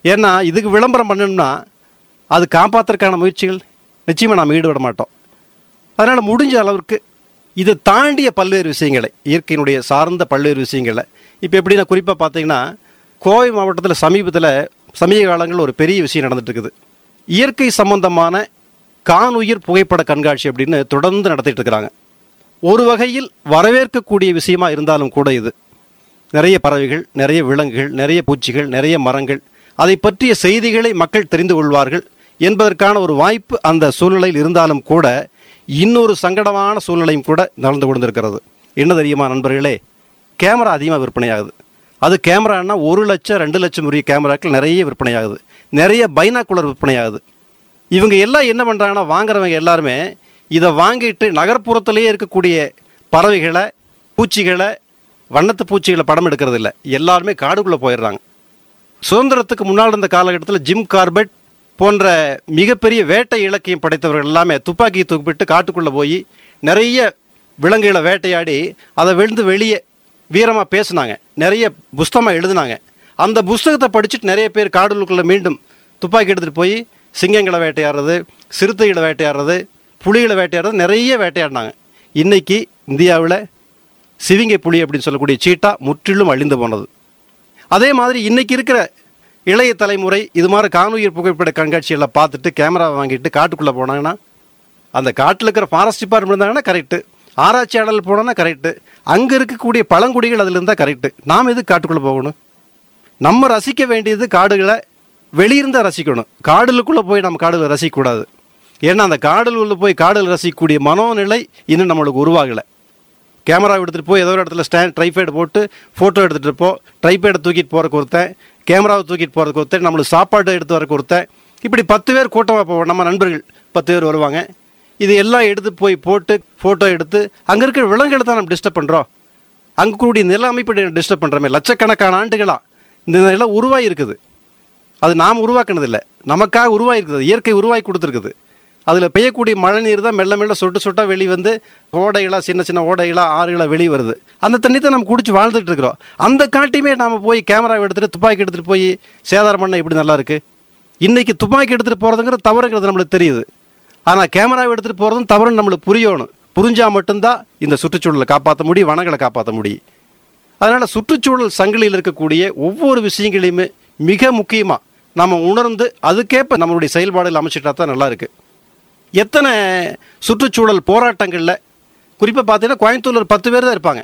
ஏன்னா இதுக்கு விளம்பரம் பண்ணணும்னா அது காப்பாற்றுறதுக்கான முயற்சிகள் நிச்சயமாக நாம் ஈடுபட மாட்டோம் அதனால் முடிஞ்ச அளவிற்கு இதை தாண்டிய பல்வேறு விஷயங்களை இயற்கையினுடைய சார்ந்த பல்வேறு விஷயங்களை இப்போ எப்படி நான் குறிப்பாக பார்த்தீங்கன்னா கோவை மாவட்டத்தில் சமீபத்தில் சமீப காலங்களில் ஒரு பெரிய விஷயம் நடந்துட்டு இருக்குது இயற்கை சம்பந்தமான காணுயிர் புகைப்பட கண்காட்சி அப்படின்னு தொடர்ந்து நடத்திட்டு இருக்கிறாங்க ஒரு வகையில் வரவேற்கக்கூடிய விஷயமா இருந்தாலும் கூட இது நிறைய பறவைகள் நிறைய விலங்குகள் நிறைய பூச்சிகள் நிறைய மரங்கள் அதை பற்றிய செய்திகளை மக்கள் தெரிந்து கொள்வார்கள் என்பதற்கான ஒரு வாய்ப்பு அந்த சூழ்நிலையில் இருந்தாலும் கூட இன்னொரு சங்கடமான சூழ்நிலையும் கூட நடந்து கொண்டிருக்கிறது என்ன தெரியுமா நண்பர்களே கேமரா அதிகமாக விற்பனையாகுது அது கேமரான்னா ஒரு லட்சம் ரெண்டு லட்சம் உரிய கேமராக்கள் நிறைய விற்பனையாகுது நிறைய பைனாக்குலர் விற்பனையாகுது இவங்க எல்லாம் என்ன பண்ணுறாங்கன்னா வாங்குறவங்க எல்லாருமே இதை வாங்கிட்டு நகர்ப்புறத்திலேயே இருக்கக்கூடிய பறவைகளை பூச்சிகளை வண்ணத்து பூச்சிகளை படம் எடுக்கிறது இல்லை எல்லாருமே காடுக்குள்ளே போயிடுறாங்க சுதந்திரத்துக்கு முன்னால் இருந்த காலகட்டத்தில் ஜிம் கார்பெட் போன்ற மிகப்பெரிய வேட்டை இலக்கியம் படைத்தவர்கள் எல்லாமே துப்பாக்கியை தூக்கிவிட்டு காட்டுக்குள்ளே போய் நிறைய விலங்குகளை வேட்டையாடி அதை விழுந்து வெளியே வீரமாக பேசுனாங்க நிறைய புஸ்தமாக எழுதுனாங்க அந்த புஸ்தகத்தை படிச்சுட்டு நிறைய பேர் காடுகளுக்குள்ளே மீண்டும் துப்பாக்கி எடுத்துகிட்டு போய் சிங்கங்களை வேட்டையாடுறது சிறுத்தைகளை வேட்டையாடுறது புலிகளை வேட்டையாடுறது நிறைய வேட்டையாடினாங்க இன்னைக்கு இந்தியாவில் சிவிங்கை புலி அப்படின்னு சொல்லக்கூடிய சீட்டா முற்றிலும் அழிந்து போனது அதே மாதிரி இன்னைக்கு இருக்கிற இளைய தலைமுறை இது மாதிரி காணுயிர் புகைப்பட கண்காட்சியெல்லாம் பார்த்துட்டு கேமராவை வாங்கிட்டு காட்டுக்குள்ளே போனாங்கன்னா அந்த காட்டில் இருக்கிற ஃபாரஸ்ட் டிபார்ட்மெண்ட் இருந்தாங்கன்னா கரெக்டு ஆராய்ச்சியாளர் போனோன்னா கரெக்டு அங்கே இருக்கக்கூடிய பழங்குடிகள் அதில் இருந்தால் கரெக்டு நாம் எதுக்கு காட்டுக்குள்ளே போகணும் நம்ம ரசிக்க வேண்டியது காடுகளை வெளியிருந்தா ரசிக்கணும் காடுகளுக்குள்ளே போய் நம்ம காடுகளை ரசிக்கக்கூடாது ஏன்னா அந்த காடுகளுக்குள்ளே போய் காடுகள் ரசிக்கக்கூடிய மனோநிலை இன்னும் நம்மளுக்கு உருவாகலை கேமரா எடுத்துகிட்டு போய் ஏதோ ஒரு இடத்துல ஸ்டாண்ட் ட்ரைபேட் போட்டு ஃபோட்டோ எடுத்துகிட்டு இருப்போம் ட்ரைபேடை தூக்கிட்டு போகிறக்கு ஒருத்தன் கேமராவை தூக்கிட்டு போகிறதுக்கு ஒருத்தன் நம்மளுக்கு சாப்பாடு எடுத்து வரக்கு ஒருத்தன் இப்படி பத்து பேர் கூட்டமாக போவோம் நம்ம நண்பர்கள் பத்து பேர் வருவாங்க இது எல்லாம் எடுத்து போய் போட்டு ஃபோட்டோ எடுத்து அங்கே இருக்கிற விலங்குகளை தான் நம்ம டிஸ்டர்ப் பண்ணுறோம் அங்கே கூடிய நில அமைப்பை டிஸ்டர்ப் பண்ணுறோமே லட்சக்கணக்கான ஆண்டுகளா இந்த நிலம் உருவாகி இருக்குது அது நாம் உருவாக்குனது இல்லை நமக்காக உருவாயிருக்குது இயற்கை உருவாக்கி கொடுத்துருக்குது அதில் பெய்யக்கூடிய மழை நீர் தான் மெல்ல மெல்ல சொட்டு சொட்டாக வெளி வந்து ஓடைகளாக சின்ன சின்ன ஓடைகளாக ஆறுகளாக வெளியே வருது அந்த தண்ணி தான் நம்ம குடிச்சு வாழ்ந்துட்டு இருக்கிறோம் அந்த காட்டியுமே நாம் போய் கேமரா எடுத்துகிட்டு துப்பாக்கி எடுத்துகிட்டு போய் சேதாரம் பண்ண எப்படி நல்லா இருக்கு இன்னைக்கு துப்பாக்கி எடுத்துகிட்டு போகிறதுங்கிற தவறுங்கிறது நம்மளுக்கு தெரியுது ஆனால் கேமரா எடுத்துகிட்டு போகிறதும் தவறுன்னு நம்மளுக்கு புரியணும் புரிஞ்சா மட்டும்தான் இந்த சுற்றுச்சூழலை காப்பாற்ற முடியும் வனங்களை காப்பாற்ற முடியும் அதனால் சுற்றுச்சூழல் சங்கிலியில் இருக்கக்கூடிய ஒவ்வொரு விஷயங்களையுமே மிக முக்கியமாக நம்ம உணர்ந்து அதுக்கேற்ப நம்மளுடைய செயல்பாடுகள் அமைச்சிட்டா தான் நல்லா இருக்கு எத்தனை சுற்றுச்சூழல் போராட்டங்களில் குறிப்பாக பார்த்தீங்கன்னா கோயம்புத்தூர்ல ஒரு பத்து பேர் தான் இருப்பாங்க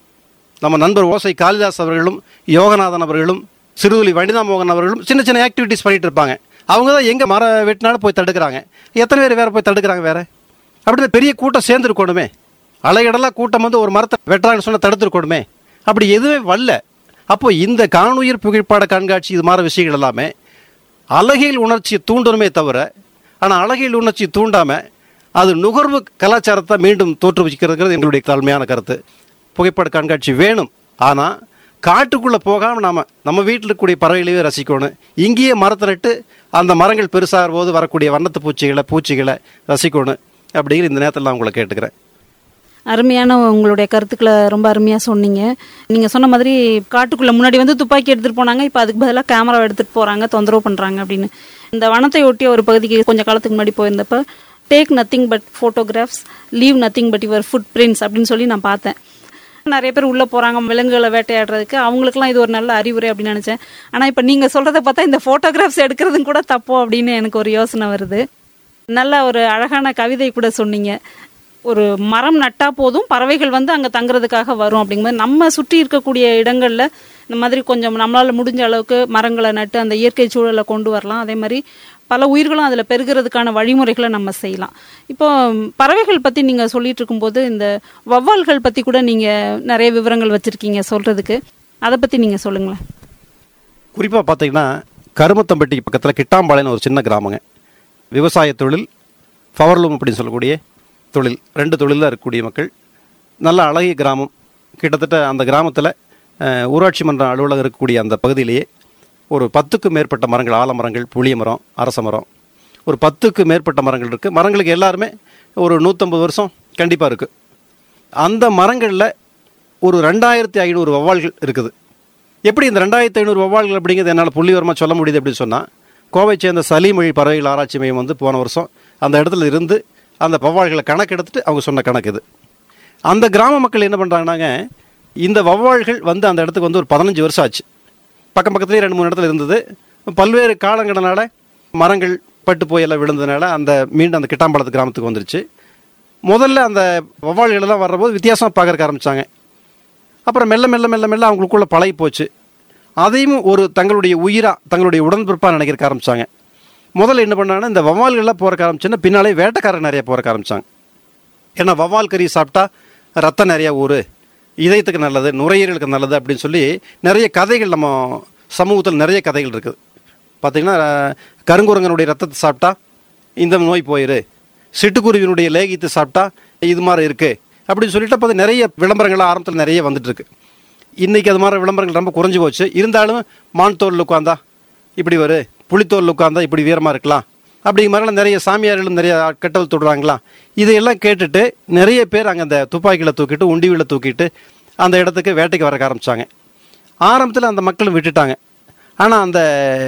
நம்ம நண்பர் ஓசை காளிதாஸ் அவர்களும் யோகநாதன் அவர்களும் சிறுதுளி வனிதா மோகன் அவர்களும் சின்ன சின்ன ஆக்டிவிட்டிஸ் பண்ணிட்டு இருப்பாங்க அவங்க தான் எங்கே மர வெட்டினாலும் போய் தடுக்கிறாங்க எத்தனை பேர் வேற போய் தடுக்கிறாங்க வேற அப்படி பெரிய கூட்டம் சேர்ந்துருக்கணுமே அலைகடலாக கூட்டம் வந்து ஒரு மரத்தை வெட்டுறாங்கன்னு சொன்னால் தடுத்துருக்கணுமே அப்படி எதுவுமே வரல அப்போ இந்த காணுயிர் புகைப்பட கண்காட்சி இது மாதிரி விஷயங்கள் எல்லாமே அழகியல் உணர்ச்சியை தூண்டணுமே தவிர ஆனால் அழகியல் உணர்ச்சியை தூண்டாமல் அது நுகர்வு கலாச்சாரத்தை மீண்டும் தோற்றுவிக்கிறது எங்களுடைய தாழ்மையான கருத்து புகைப்பட கண்காட்சி வேணும் ஆனால் காட்டுக்குள்ளே போகாமல் நாம நம்ம வீட்டில் இருக்கக்கூடிய பறவைகளையே ரசிக்கணும் இங்கேயே மரத்தை நட்டு அந்த மரங்கள் பெருசாகிற போது வரக்கூடிய வண்ணத்து பூச்சிகளை பூச்சிகளை ரசிக்கணும் அப்படிங்கிற இந்த நேரத்தில் நான் உங்களை கேட்டுக்கிறேன் அருமையான உங்களுடைய கருத்துக்களை ரொம்ப அருமையாக சொன்னீங்க நீங்கள் சொன்ன மாதிரி காட்டுக்குள்ளே முன்னாடி வந்து துப்பாக்கி எடுத்துகிட்டு போனாங்க இப்போ அதுக்கு பதிலாக கேமரா எடுத்துகிட்டு போகிறாங்க தொந்தரவு பண்ணுறாங்க அப்படின்னு இந்த வனத்தை ஒட்டிய ஒரு பகுதிக்கு கொஞ்சம் காலத்துக்கு முன்னாடி போயிருந்தப்ப take nothing but photographs leave nothing but your footprints அப்படின்னு சொல்லி நான் பார்த்தேன் நிறைய பேர் உள்ளே போகிறாங்க விலங்குகளை வேட்டையாடுறதுக்கு அவங்களுக்குலாம் இது ஒரு நல்ல அறிவுரை அப்படின்னு நினச்சேன் ஆனால் இப்போ நீங்கள் சொல்கிறத பார்த்தா இந்த ஃபோட்டோகிராஃப்ஸ் எடுக்கிறதும் கூட தப்போ அப்படின்னு எனக்கு ஒரு யோசனை வருது நல்ல ஒரு அழகான கவிதை கூட சொன்னீங்க ஒரு மரம் நட்டா போதும் பறவைகள் வந்து அங்கே தங்குறதுக்காக வரும் அப்படிங்கும்போது நம்ம சுற்றி இருக்கக்கூடிய இடங்களில் இந்த மாதிரி கொஞ்சம் நம்மளால் முடிஞ்ச அளவுக்கு மரங்களை நட்டு அந்த இயற்கை சூழலை கொண்டு வரலாம் அதே மாதிரி பல உயிர்களும் அதில் பெருகிறதுக்கான வழிமுறைகளை நம்ம செய்யலாம் இப்போ பறவைகள் பற்றி நீங்கள் சொல்லிட்டு இருக்கும்போது இந்த வவ்வால்கள் பற்றி கூட நீங்கள் நிறைய விவரங்கள் வச்சுருக்கீங்க சொல்கிறதுக்கு அதை பற்றி நீங்கள் சொல்லுங்களேன் குறிப்பாக பார்த்தீங்கன்னா கருமத்தம்பட்டி பக்கத்தில் கிட்டாம்பாளையம்னு ஒரு சின்ன கிராமங்க விவசாய தொழில் பவர்லூம் அப்படின்னு சொல்லக்கூடிய தொழில் ரெண்டு தொழிலில் இருக்கக்கூடிய மக்கள் நல்ல அழகிய கிராமம் கிட்டத்தட்ட அந்த கிராமத்தில் அஹ், ஊராட்சி மன்ற அலுவலகம் இருக்கக்கூடிய அந்த பகுதியிலேயே ஒரு பத்துக்கும் மேற்பட்ட மரங்கள் ஆலமரங்கள் புளிய மரம் அரச மரம் ஒரு பத்துக்கு மேற்பட்ட மரங்கள் இருக்குது மரங்களுக்கு எல்லாருமே ஒரு நூற்றம்பது வருஷம் கண்டிப்பாக இருக்குது அந்த மரங்களில் ஒரு ரெண்டாயிரத்தி ஐநூறு வவ்வால்கள் இருக்குது எப்படி இந்த ரெண்டாயிரத்தி ஐநூறு வவ்வால்கள் அப்படிங்கிறது என்னால் புள்ளிவரமாக சொல்ல முடியுது அப்படின்னு சொன்னால் கோவை சேர்ந்த சலிமொழி பறவைகள் ஆராய்ச்சி மையம் வந்து போன வருஷம் அந்த இடத்துல இருந்து அந்த வவ்வால்களை கணக்கெடுத்துட்டு அவங்க சொன்ன கணக்கு இது அந்த கிராம மக்கள் என்ன பண்ணுறாங்கன்னாங்க இந்த வவ்வால்கள் வந்து அந்த இடத்துக்கு வந்து ஒரு பதினஞ்சு வருஷம் ஆச்சு பக்கம் பக்கத்துலேயே ரெண்டு மூணு இடத்துல இருந்தது பல்வேறு காலங்கள்னால மரங்கள் பட்டு போய் எல்லாம் விழுந்ததுனால அந்த மீண்டும் அந்த கிட்டாம்பாளத்து கிராமத்துக்கு வந்துருச்சு முதல்ல அந்த வவ்வால்கள் எல்லாம் வர்றபோது வித்தியாசமாக பார்க்கறக்க ஆரம்பித்தாங்க அப்புறம் மெல்ல மெல்ல மெல்ல மெல்ல அவங்களுக்குள்ள பழகி போச்சு அதையும் ஒரு தங்களுடைய உயிரா தங்களுடைய உடன்பிறப்பாக நினைக்கிறக்க ஆரம்பிச்சாங்க முதல்ல என்ன பண்ணாங்கன்னா இந்த வவ்வால்கள்லாம் போறக்க ஆரம்பிச்சுன்னா பின்னாலே வேட்டைக்காரர் நிறைய போறக்க ஆரம்பிச்சாங்க ஏன்னா வவ்வால் கறி சாப்பிட்டா ரத்தம் நிறைய ஊறு இதயத்துக்கு நல்லது நுரையீரலுக்கு நல்லது அப்படின்னு சொல்லி நிறைய கதைகள் நம்ம சமூகத்தில் நிறைய கதைகள் இருக்குது பார்த்தீங்கன்னா கருங்குரங்கனுடைய ரத்தத்தை சாப்பிட்டா இந்த நோய் போயிரு சிட்டுக்குருவினுடைய லேகியத்தை சாப்பிட்டா இது மாதிரி இருக்கு அப்படின்னு சொல்லிட்டு அப்போ அது நிறைய விளம்பரங்கள் ஆரம்பத்தில் நிறைய வந்துட்டு இருக்கு இன்னைக்கு அது மாதிரி விளம்பரங்கள் ரொம்ப குறைஞ்சு போச்சு இருந்தாலும் மான் தோல் உட்காந்தா இப்படி வரு புளித்தோல் உட்காந்தா இப்படி வீரமாக இருக்கலாம் அப்படிங்கிற மாதிரிலாம் நிறைய சாமியார்களும் நிறைய கட்டல் தொடுறாங்களா இதையெல்லாம் கேட்டுட்டு நிறைய பேர் அங்கே அந்த துப்பாக்கிகளை தூக்கிட்டு உண்டிவில தூக்கிட்டு அந்த இடத்துக்கு வேட்டைக்கு வர ஆரம்பிச்சாங்க ஆரம்பத்தில் அந்த மக்களும் விட்டுட்டாங்க ஆனால் அந்த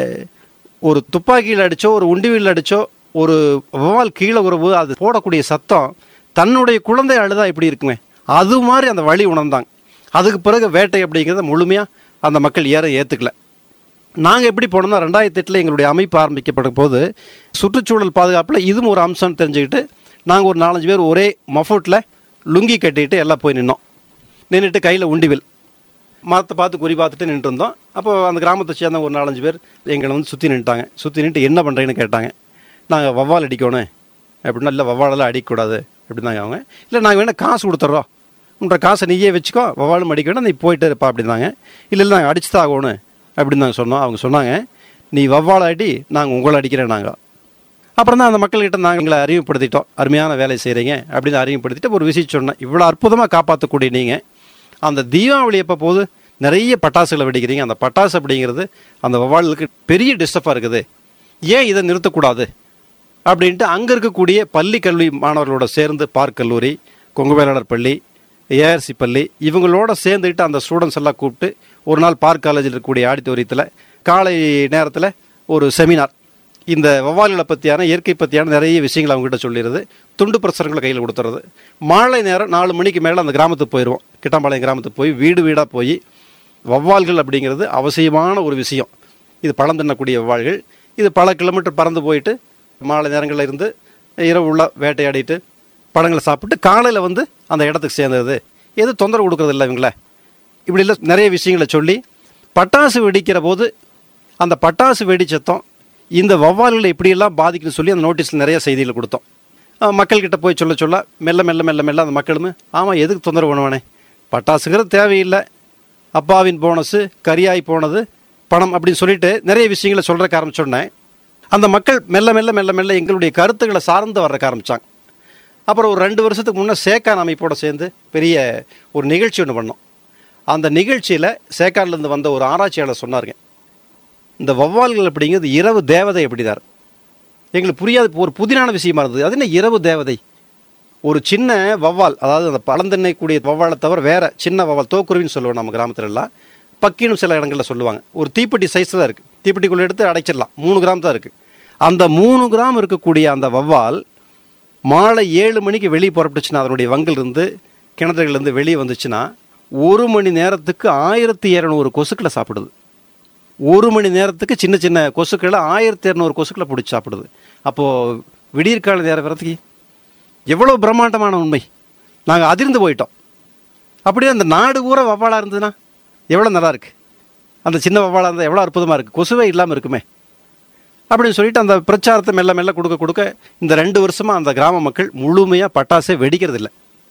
ஒரு துப்பாக்கியில் அடிச்சோ ஒரு உண்டிவில் அடிச்சோ ஒரு வவால் கீழே உறவு அது போடக்கூடிய சத்தம் தன்னுடைய குழந்தை அழுதா இப்படி இருக்குமே அது மாதிரி அந்த வழி உணர்ந்தாங்க அதுக்கு பிறகு வேட்டை அப்படிங்கிறத முழுமையாக அந்த மக்கள் ஏற ஏற்றுக்கல நாங்கள் எப்படி போனோம்னா ரெண்டாயிரத்தி எட்டில் எங்களுடைய அமைப்பு ஆரம்பிக்கப்பட்ட போது சுற்றுச்சூழல் பாதுகாப்பில் இதுவும் ஒரு அம்சம் தெரிஞ்சுக்கிட்டு நாங்கள் ஒரு நாலஞ்சு பேர் ஒரே மஃபோட்டில் லுங்கி கட்டிட்டு எல்லாம் போய் நின்னோம் நின்றுட்டு கையில் உண்டிவில் மரத்தை பார்த்து குறி பார்த்துட்டு நின்றுட்டு இருந்தோம் அப்போ அந்த கிராமத்தை சேர்ந்த ஒரு நாலஞ்சு பேர் எங்களை வந்து சுற்றி நின்ட்டாங்க சுற்றி நின்றுட்டு என்ன பண்ணுறேன்னு கேட்டாங்க நாங்கள் வவ்வால் அடிக்கணும் அப்படின்னா இல்லை வவ்வாலெல்லாம் அடிக்கக்கூடாது அப்படின்னாங்க அவங்க இல்லை நாங்கள் வேணால் காசு கொடுத்துட்றோம் உன்ற காசை நீயே வச்சுக்கோ வவ்வாலும் அடிக்க வேண்டாம் நீ போயிட்டு இருப்பா அப்படின்னாங்க இல்லை இல்லை நாங்கள் அடிச்சு தான் ஆகணும் அப்படின்னு நாங்கள் சொன்னோம் அவங்க சொன்னாங்க நீ வவ்வால் அடி நாங்கள் உங்களை அடிக்கிறேன் நாங்கள் அப்புறம் தான் அந்த மக்கள்கிட்ட நாங்கள் எங்களை அறிமுகப்படுத்திட்டோம் அருமையான வேலை செய்கிறீங்க அப்படின்னு அறிமுகப்படுத்திட்டு ஒரு விஷயம் சொன்னேன் இவ்வளோ அற்புதமாக காப்பாற்றக்கூடிய நீங்கள் அந்த தீபாவளி எப்போ போது நிறைய பட்டாசுகளை வெடிக்கிறீங்க அந்த பட்டாசு அப்படிங்கிறது அந்த வவ்வாலுக்கு பெரிய டிஸ்டர்பாக இருக்குது ஏன் இதை நிறுத்தக்கூடாது அப்படின்ட்டு அங்கே இருக்கக்கூடிய பள்ளி கல்வி மாணவர்களோட சேர்ந்து பார்க் கல்லூரி கொங்கு வேளாளர் பள்ளி ஏஆர்சி பள்ளி இவங்களோட சேர்ந்துக்கிட்டு அந்த ஸ்டூடெண்ட்ஸ் எல்லாம் கூப்பிட்டு ஒரு நாள் பார்க் காலேஜில் இருக்கக்கூடிய ஆடிட்டோரியத்தில் காலை நேரத்தில் ஒரு செமினார் இந்த வவ்வால்களை பற்றியான இயற்கை பற்றியான நிறைய விஷயங்கள் அவங்ககிட்ட சொல்லிடுறது துண்டு பிரசுரங்களை கையில் கொடுத்துறது மாலை நேரம் நாலு மணிக்கு மேலே அந்த கிராமத்துக்கு போயிடுவோம் கிட்டாம்பாளையம் கிராமத்துக்கு போய் வீடு வீடாக போய் வவ்வால்கள் அப்படிங்கிறது அவசியமான ஒரு விஷயம் இது பழம் தின்னக்கூடிய வவ்வால்கள் இது பல கிலோமீட்டர் பறந்து போயிட்டு மாலை நேரங்களில் இருந்து இரவு உள்ள வேட்டையாடிட்டு பழங்களை சாப்பிட்டு காலையில் வந்து அந்த இடத்துக்கு சேர்ந்தது எது தொந்தரவு கொடுக்கறது இல்லை இவங்கள இப்படி இல்லை நிறைய விஷயங்களை சொல்லி பட்டாசு வெடிக்கிற போது அந்த பட்டாசு வெடிச்சத்தம் இந்த வவ்வால்களை இப்படியெல்லாம் பாதிக்குன்னு சொல்லி அந்த நோட்டீஸில் நிறைய செய்திகள் கொடுத்தோம் அஹ் மக்கள்கிட்ட போய் சொல்ல சொல்ல மெல்ல மெல்ல மெல்ல மெல்ல அந்த மக்களுமே ஆமாம் எதுக்கு தொந்தரவு பண்ணுவானே பட்டாசுங்கிறது தேவையில்லை அப்பாவின் போனஸு கரியாய் போனது பணம் அப்படின்னு சொல்லிட்டு நிறைய விஷயங்களை சொல்கிறக்கு ஆரம்பிச்சோடனே அந்த மக்கள் மெல்ல மெல்ல மெல்ல மெல்ல எங்களுடைய கருத்துக்களை சார்ந்து வர்றக்க ஆரம்பித்தாங்க அப்புறம் ஒரு ரெண்டு வருஷத்துக்கு முன்னே சேக்கான் அமைப்போட சேர்ந்து பெரிய ஒரு நிகழ்ச்சி ஒன்று பண்ணோம் அந்த நிகழ்ச்சியில் சேக்கான்லேருந்து வந்த ஒரு ஆராய்ச்சியாளர் சொன்னாருங்க இந்த வவ்வால்கள் அப்படிங்கிறது இரவு தேவதை எப்படிதார் எங்களுக்கு புரியாத ஒரு புதினான விஷயமா இருந்தது அது என்ன இரவு தேவதை ஒரு சின்ன வவ்வால் அதாவது அந்த பழந்தெண்ணெய் கூடிய வவ்வாலை தவிர வேற சின்ன வவ்வால் தோக்குருவின்னு சொல்லுவோம் நம்ம கிராமத்துல எல்லாம் பக்கின்னு சில இடங்களில் சொல்லுவாங்க ஒரு தீப்பெட்டி சைஸ் தான் இருக்குது தீப்பெட்டிக்குள்ளே எடுத்து அடைச்சிடலாம் மூணு கிராம் தான் இருக்குது அந்த மூணு கிராம் இருக்கக்கூடிய அந்த வவ்வால் மாலை ஏழு மணிக்கு வெளியே புறப்பட்டுச்சுன்னா அதனுடைய வங்கில் இருந்து கிணற்றுகள்லேருந்து வெளியே வந்துச்சுன்னா ஒரு மணி நேரத்துக்கு ஆயிரத்தி இரநூறு கொசுக்களை சாப்பிடுது ஒரு மணி நேரத்துக்கு சின்ன சின்ன கொசுக்களை ஆயிரத்தி இரநூறு கொசுக்களை பிடிச்சி சாப்பிடுது அப்போது விடியற்கால நேரம் வரத்துக்கு எவ்வளோ பிரம்மாண்டமான உண்மை நாங்கள் அதிர்ந்து போயிட்டோம் அப்படியே அந்த நாடு பூரா வவ்வாலாக இருந்ததுன்னா எவ்வளோ நல்லா இருக்கு அந்த சின்ன வவ்வாலாக இருந்தால் எவ்வளோ அற்புதமாக இருக்குது கொசுவே இல்லாமல் இருக்குமே அப்படின்னு சொல்லிட்டு அந்த பிரச்சாரத்தை மெல்ல மெல்ல கொடுக்க கொடுக்க இந்த ரெண்டு வருஷமாக அந்த கிராம மக்கள் முழுமையாக பட்டாசே வெடிக்கிறதில்ல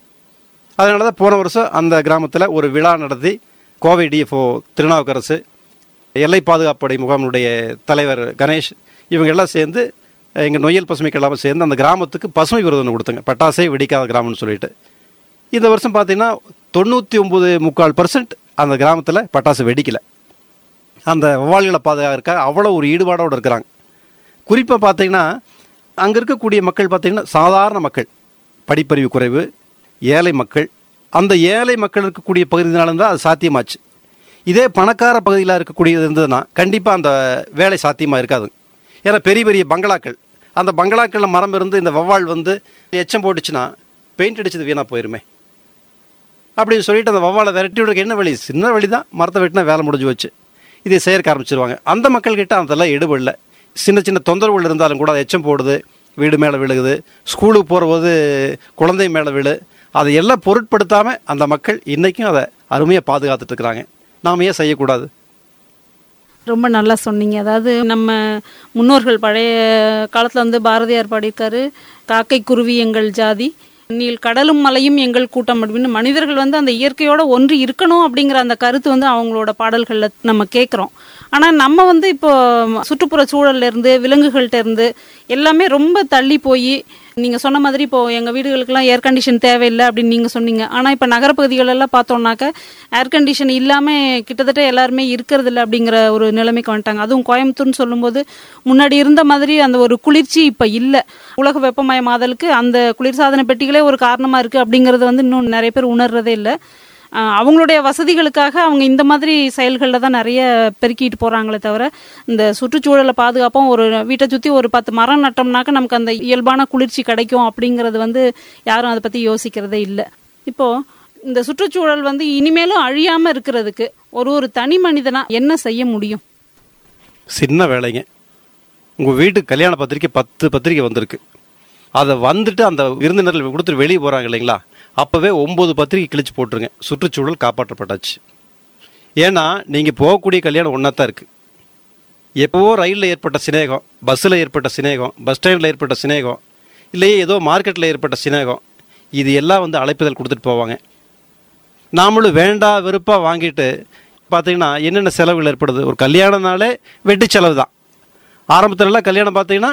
அதனால தான் போன வருஷம் அந்த கிராமத்தில் ஒரு விழா நடத்தி கோவை டிஎஃப்ஓ திருநாவுக்கரசு எல்லை பாதுகாப்படை முகாமினுடைய தலைவர் கணேஷ் இவங்க எல்லாம் சேர்ந்து எங்கள் நொய்யல் பசுமை கழகம் சேர்ந்து அந்த கிராமத்துக்கு பசுமை விருது ஒன்று கொடுத்தாங்க பட்டாசே வெடிக்காத கிராமம்னு சொல்லிட்டு இந்த வருஷம் பார்த்தீங்கன்னா தொண்ணூற்றி ஒம்பது முக்கால் பர்சன்ட் அந்த கிராமத்தில் பட்டாசு வெடிக்கலை அந்த வவ்வால்களை பாதுகாக்க அவ்வளோ ஒரு ஈடுபாடோடு இருக்கிறாங்க குறிப்பாக பார்த்தீங்கன்னா அங்கே இருக்கக்கூடிய மக்கள் பார்த்தீங்கன்னா சாதாரண மக்கள் படிப்பறிவு குறைவு ஏழை மக்கள் அந்த ஏழை மக்கள் இருக்கக்கூடிய பகுதியினால தான் அது சாத்தியமாச்சு இதே பணக்கார பகுதியில் இருக்கக்கூடியது இருந்ததுன்னா கண்டிப்பாக அந்த வேலை சாத்தியமாக இருக்காது ஏன்னா பெரிய பெரிய பங்களாக்கள் அந்த பங்களாக்களில் மரம் இருந்து இந்த வவ்வால் வந்து எச்சம் போட்டுச்சுன்னா பெயிண்ட் அடிச்சது வீணாக போயிருமே அப்படின்னு சொல்லிட்டு அந்த வவ்வாலை விரட்டி விடுறதுக்கு என்ன வழி சின்ன வழி தான் மரத்தை வெட்டினா வேலை முடிஞ்சு வச்சு இதை செயற்க ஆரம்பிச்சிருவாங்க அந்த மக்கள்கிட்ட அதெல்லாம் எடுபடல சின்ன சின்ன தொந்தரவுகள் இருந்தாலும் கூட அது எச்சம் போடுது வீடு மேலே விழுகுது ஸ்கூலுக்கு போகிறபோது குழந்தை மேலே விழு அதை எல்லாம் பொருட்படுத்தாமல் அந்த மக்கள் இன்றைக்கும் அதை அருமையாக பாதுகாத்துட்டு இருக்கிறாங்க நாம் ஏன் செய்யக்கூடாது ரொம்ப நல்லா சொன்னீங்க அதாவது நம்ம முன்னோர்கள் பழைய காலத்தில் வந்து பாரதியார் பாடியிருக்காரு காக்கை குருவி எங்கள் ஜாதி நீல் கடலும் மலையும் எங்கள் கூட்டம் அப்படின்னு மனிதர்கள் வந்து அந்த இயற்கையோட ஒன்று இருக்கணும் அப்படிங்கிற அந்த கருத்து வந்து அவங்களோட பாடல்களில் நம்ம கேட்குறோம் ஆனால் நம்ம வந்து இப்போ சுற்றுப்புற சூழல்ல இருந்து விலங்குகள்கிட்ட இருந்து எல்லாமே ரொம்ப தள்ளி போய் நீங்கள் சொன்ன மாதிரி இப்போ எங்கள் வீடுகளுக்கெல்லாம் ஏர் கண்டிஷன் தேவையில்லை அப்படின்னு நீங்கள் சொன்னீங்க ஆனால் இப்போ நகரப்பகுதிகளெல்லாம் பார்த்தோம்னாக்க ஏர் கண்டிஷன் இல்லாமல் கிட்டத்தட்ட எல்லாருமே இருக்கிறது இல்லை அப்படிங்கிற ஒரு நிலைமைக்கு வந்துட்டாங்க அதுவும் கோயம்புத்தூர்னு சொல்லும்போது முன்னாடி இருந்த மாதிரி அந்த ஒரு குளிர்ச்சி இப்போ இல்லை உலக வெப்பமயமாதலுக்கு அந்த குளிர்சாதன பெட்டிகளே ஒரு காரணமாக இருக்குது அப்படிங்கிறது வந்து இன்னும் நிறைய பேர் உணர்றதே இல்லை ஆஹ் அவங்களுடைய வசதிகளுக்காக அவங்க இந்த மாதிரி செயல்களில் தான் நிறைய பெருக்கிட்டு போகிறாங்களே தவிர இந்த சுற்றுச்சூழலை பாதுகாப்போம் ஒரு வீட்டை சுற்றி ஒரு பத்து மரம் நட்டோம்னாக்க நமக்கு அந்த இயல்பான குளிர்ச்சி கிடைக்கும் அப்படிங்கிறது வந்து யாரும் அதை பற்றி யோசிக்கிறதே இல்லை இப்போது இந்த சுற்றுச்சூழல் வந்து இனிமேலும் அழியாமல் இருக்கிறதுக்கு ஒரு ஒரு தனி மனிதனா என்ன செய்ய முடியும் சின்ன வேலைங்க உங்கள் வீட்டுக்கு கல்யாண பத்திரிக்கை பத்து பத்திரிக்கை வந்திருக்கு அதை வந்துட்டு அந்த விருந்தினர்கள் கொடுத்துட்டு வெளியே போகிறாங்க இல்லைங்களா அப்போவே ஒம்பது பத்திரிக்கை கிழிச்சு போட்டுருங்க சுற்றுச்சூழல் காப்பாற்றப்பட்டாச்சு ஏன்னா நீங்கள் போகக்கூடிய கல்யாணம் ஒன்றா தான் இருக்குது எப்போவோ ரயிலில் ஏற்பட்ட சிநேகம் பஸ்ஸில் ஏற்பட்ட சிநேகம் பஸ் ஸ்டாண்டில் ஏற்பட்ட சிநேகம் இல்லையே ஏதோ மார்க்கெட்டில் ஏற்பட்ட சிநேகம் இது எல்லாம் வந்து அழைப்புதல் கொடுத்துட்டு போவாங்க நாமளும் வேண்டா வெறுப்பாக வாங்கிட்டு பார்த்தீங்கன்னா என்னென்ன செலவுகள் ஏற்படுது ஒரு கல்யாணம்னாலே வெட்டி செலவு தான் ஆரம்பத்துலலாம் கல்யாணம் பார்த்தீங்கன்னா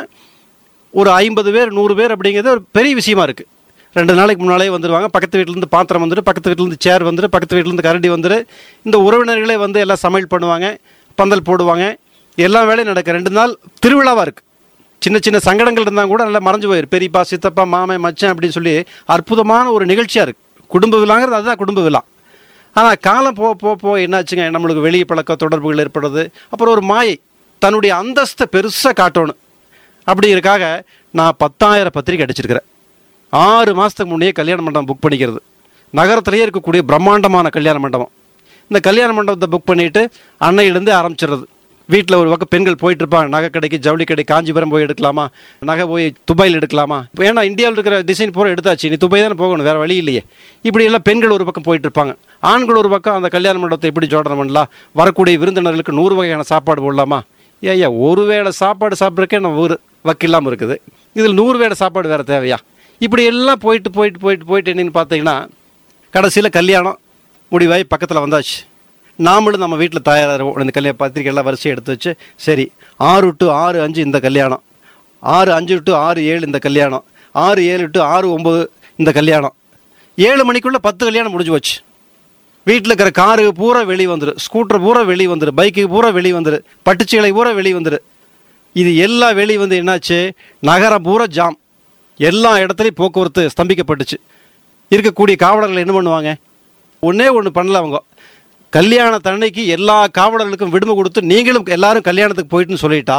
ஒரு ஐம்பது பேர் நூறு பேர் அப்படிங்கிறது ஒரு பெரிய விஷயமா இருக்குது ரெண்டு நாளைக்கு முன்னாலே வந்துடுவாங்க பக்கத்து வீட்டிலேருந்து பாத்திரம் வந்துடு பக்கத்து வீட்டிலேருந்து சேர் வந்துடு பக்கத்து வீட்டிலேருந்து கரண்டி வந்துடு இந்த உறவினர்களே வந்து எல்லாம் சமையல் பண்ணுவாங்க பந்தல் போடுவாங்க எல்லா வேலையும் நடக்க ரெண்டு நாள் திருவிழாவாக இருக்குது சின்ன சின்ன சங்கடங்கள் இருந்தால் கூட நல்லா மறைஞ்சு போயிரு பெரியப்பா சித்தப்பா மாமன் மச்சான் அப்படின்னு சொல்லி அற்புதமான ஒரு நிகழ்ச்சியாக இருக்குது குடும்ப விழாங்கிறது அதுதான் குடும்ப விழா ஆனால் காலம் போக போக போக என்னாச்சுங்க நம்மளுக்கு வெளியே பழக்க தொடர்புகள் ஏற்படுது அப்புறம் ஒரு மாயை தன்னுடைய அந்தஸ்தை பெருசாக காட்டணும் அப்படிங்கிறதுக்காக நான் பத்தாயிரம் பத்திரிக்கை அடிச்சிருக்கிறேன் ஆறு மாதத்துக்கு முன்னே கல்யாண மண்டபம் புக் பண்ணிக்கிறது நகரத்திலேயே இருக்கக்கூடிய பிரம்மாண்டமான கல்யாண மண்டபம் இந்த கல்யாண மண்டபத்தை புக் பண்ணிட்டு அன்னையிலேருந்து ஆரம்பிச்சிடுறது வீட்டில் ஒரு பக்கம் பெண்கள் போயிட்டு இருப்பாங்க நகை கடைக்கு ஜவுளி கடை காஞ்சிபுரம் போய் எடுக்கலாமா நகை போய் துபாயில் எடுக்கலாமா ஏன்னா இந்தியாவில் இருக்கிற டிசைன் பூரா எடுத்தாச்சு நீ துபாய் தானே போகணும் வேற வழி இல்லையே இப்படி எல்லாம் பெண்கள் ஒரு பக்கம் போயிட்டு இருப்பாங்க ஆண்கள் ஒரு பக்கம் அந்த கல்யாண மண்டபத்தை எப்படி ஜோடனை பண்ணலாம் வரக்கூடிய விருந்தினர்களுக்கு நூறு வகையான சாப்பாடு போடலாமா ஏய்யா ஒரு வேளை சாப்பாடு சாப்பிட்றக்கே நம்ம ஊர் வக்கில்லாமல் இருக்குது இதில் நூறு வேளை சாப்பாடு வேறு தேவையா இப்படி எல்லாம் போயிட்டு போயிட்டு போயிட்டு போயிட்டு என்னன்னு பார்த்தீங்கன்னா கடைசியில் கல்யாணம் முடிவாகி பக்கத்தில் வந்தாச்சு நாமளும் நம்ம வீட்டில் தயாராக இந்த கல்யாண பத்திரிக்கை எல்லாம் வரிசையை எடுத்து வச்சு சரி ஆறு டு ஆறு அஞ்சு இந்த கல்யாணம் ஆறு அஞ்சு டு ஆறு ஏழு இந்த கல்யாணம் ஆறு ஏழு டு ஆறு ஒம்பது இந்த கல்யாணம் ஏழு மணிக்குள்ளே பத்து கல்யாணம் முடிஞ்சு போச்சு வீட்டில் இருக்கிற காரு பூரா வெளியே வந்துரு ஸ்கூட்டர் பூரா வெளியே வந்துரு பைக்கு பூரா வெளியே வந்துரு பட்டுச்சீலை பூரா வெளியே வந்துரு இது எல்லாம் வெளியே வந்து என்னாச்சு நகரம் பூரா ஜாம் எல்லா இடத்துலையும் போக்குவரத்து ஸ்தம்பிக்கப்பட்டுச்சு இருக்கக்கூடிய காவலர்கள் என்ன பண்ணுவாங்க ஒன்றே ஒன்று பண்ணல அவங்க கல்யாணத்தன்னைக்கு எல்லா காவலர்களுக்கும் விடுமை கொடுத்து நீங்களும் எல்லாரும் கல்யாணத்துக்கு போயிட்டுன்னு சொல்லிட்டா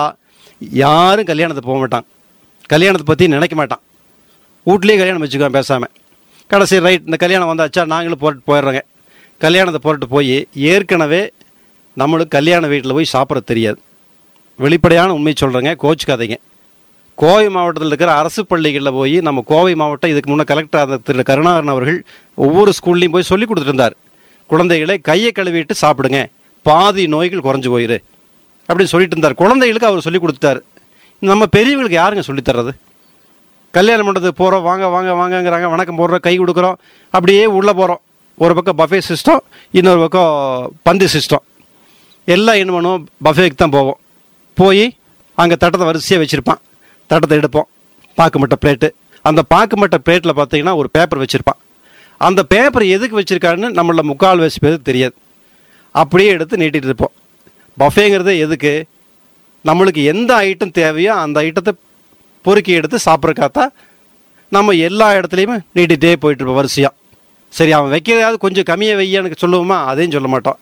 யாரும் கல்யாணத்துக்கு போக மாட்டான் கல்யாணத்தை பற்றி நினைக்க மாட்டான் வீட்லேயே கல்யாணம் வச்சுக்குவேன் பேசாமல் கடைசி ரைட் இந்த கல்யாணம் வந்தாச்சா நாங்களும் போட்டு போயிடுறோங்க கல்யாணத்தை போட்டு போய் ஏற்கனவே நம்மளுக்கு கல்யாண வீட்டில் போய் சாப்பிட தெரியாது வெளிப்படையான உண்மை சொல்கிறேங்க கோச்சுக்காதீங்க கோவை மாவட்டத்தில் இருக்கிற அரசு பள்ளிகளில் போய் நம்ம கோவை மாவட்டம் இதுக்கு முன்னே கலெக்டர் அந்த திரு கருணாகரன் அவர்கள் ஒவ்வொரு ஸ்கூல்லையும் போய் சொல்லி கொடுத்துட்டு இருந்தார் குழந்தைகளை கையை கழுவிட்டு சாப்பிடுங்க பாதி நோய்கள் குறைஞ்சு போயிரு அப்படின்னு சொல்லிட்டு இருந்தார் குழந்தைகளுக்கு அவர் சொல்லி கொடுத்துட்டாரு நம்ம பெரியவங்களுக்கு யாருங்க சொல்லித் தர்றது கல்யாண மண்டபத்துக்கு போகிறோம் வாங்க வாங்க வாங்கங்கிறாங்க வணக்கம் போடுறோம் கை கொடுக்குறோம் அப்படியே உள்ளே போகிறோம் ஒரு பக்கம் பஃபே சிஸ்டம் இன்னொரு பக்கம் பந்தி சிஸ்டம் எல்லாம் என்ன பண்ணுவோம் பஃபேக்கு தான் போவோம் போய் அங்கே தட்டத்தை வரிசையாக வச்சுருப்பான் தட்டத்தை எடுப்போம் பாக்கு மட்டை பிளேட்டு அந்த பாக்கு மட்டை பிளேட்டில் பார்த்தீங்கன்னா ஒரு பேப்பர் வச்சுருப்பான் அந்த பேப்பர் எதுக்கு வச்சுருக்கான்னு நம்மள முக்கால் வயசு பேருக்கு தெரியாது அப்படியே எடுத்து நீட்டிட்டு இருப்போம் பஃபேங்கிறது எதுக்கு நம்மளுக்கு எந்த ஐட்டம் தேவையோ அந்த ஐட்டத்தை பொறுக்கி எடுத்து சாப்பிட்றக்காத்தான் நம்ம எல்லா இடத்துலையுமே நீட்டிகிட்டே போயிட்டு இருப்போம் வரிசையாக சரி அவன் வைக்கிறதாவது கொஞ்சம் கம்மியாக வையான்னு சொல்லுவோமா அதையும் சொல்ல மாட்டோம்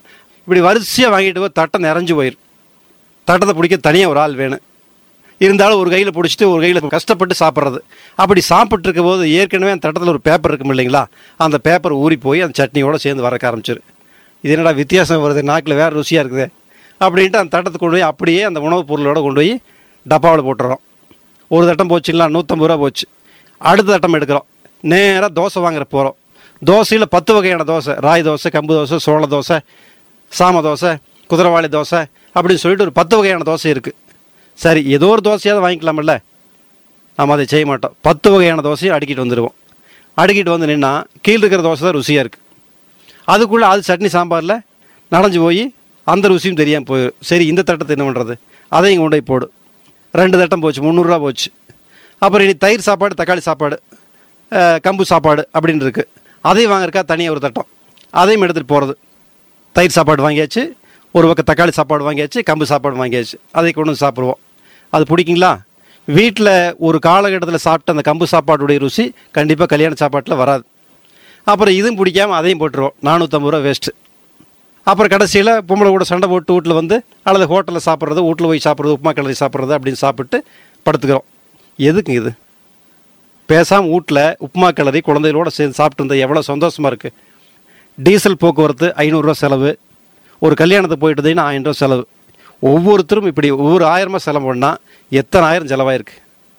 இப்படி வரிசையாக வாங்கிட்டு போய் தட்டை நிறைஞ்சு போயிடும் தட்டத்தை பிடிக்க தனியாக ஒரு ஆள் வேணும் இருந்தாலும் ஒரு கையில் பிடிச்சிட்டு ஒரு கையில் கஷ்டப்பட்டு சாப்பிட்றது அப்படி சாப்பிட்டு இருக்கும் போது ஏற்கனவே அந்த தட்டத்தில் ஒரு பேப்பர் இருக்கும் இல்லைங்களா அந்த பேப்பர் ஊறி போய் அந்த சட்னியோட சேர்ந்து வரக்க ஆரம்பிச்சிரு இது என்னடா வித்தியாசம் வருது நாக்கில் வேறு ருசியாக இருக்குது அப்படின்ட்டு அந்த தட்டத்தை கொண்டு போய் அப்படியே அந்த உணவுப் பொருளோட கொண்டு போய் டப்பாவில் போட்டுறோம் ஒரு தட்டம் போச்சுங்களா நூற்றம்பது ரூபா போச்சு அடுத்த தட்டம் எடுக்கிறோம் நேராக தோசை வாங்குற போகிறோம் தோசையில் பத்து வகையான தோசை ராய் தோசை கம்பு தோசை சோள தோசை சாம தோசை குதிரைவாளி தோசை அப்படின்னு சொல்லிட்டு ஒரு பத்து வகையான தோசை இருக்குது சரி ஏதோ ஒரு தோசையாவது வாங்கிக்கலாம்ல நாம் அதை செய்ய மாட்டோம் பத்து வகையான தோசையை அடுக்கிட்டு வந்துடுவோம் அடுக்கிட்டு வந்து நின்னா கீழே இருக்கிற தோசை தான் ருசியாக இருக்குது அதுக்குள்ளே அது சட்னி சாம்பாரில் நனைஞ்சு போய் அந்த ருசியும் தெரியாமல் போயிடும் சரி இந்த தட்டத்தை என்ன பண்ணுறது அதையும் கொண்டு போய் போடு ரெண்டு தட்டம் போச்சு முந்நூறுரூவா போச்சு அப்புறம் இனி தயிர் சாப்பாடு தக்காளி சாப்பாடு அஹ், கம்பு சாப்பாடு அப்படின்னு இருக்குது அதையும் வாங்குறக்கா தனியாக ஒரு தட்டம் அதையும் எடுத்துகிட்டு போகிறது தயிர் சாப்பாடு வாங்கியாச்சு ஒரு பக்கம் தக்காளி சாப்பாடு வாங்கியாச்சு கம்பு சாப்பாடு வாங்கியாச்சு அதை கொண்டு வந்து சாப்பிடுவோம் அது பிடிக்குங்களா வீட்டில் ஒரு காலகட்டத்தில் சாப்பிட்ட அந்த கம்பு சாப்பாடுடைய ருசி கண்டிப்பாக கல்யாண சாப்பாட்டில் வராது அப்புறம் இதுவும் பிடிக்காம அதையும் போட்டுருவோம் நானூற்றம்பது ரூபா வேஸ்ட்டு அப்புறம் கடைசியில் பொம்பளை கூட சண்டை போட்டு வீட்டில் வந்து அல்லது ஹோட்டலில் சாப்பிட்றது வீட்டில் போய் சாப்பிட்றது உப்புமா கிளறி சாப்பிட்றது அப்படின்னு சாப்பிட்டு படுத்துக்கிறோம் எதுக்கு இது பேசாமல் வீட்டில் உப்புமா கிளறி குழந்தைகளோட சேர்ந்து சாப்பிட்டு இருந்தால் எவ்வளோ சந்தோஷமாக இருக்குது டீசல் போக்குவரத்து ஐநூறுரூவா செலவு ஒரு கல்யாணத்துக்கு போயிட்டு ஆயிரம் ரூபா செலவு ஒவ்வொருத்தரும் இப்படி ஒவ்வொரு ஆயிரமா செலவு பண்ணால் எத்தனை ஆயிரம் செலவாயிருக்கு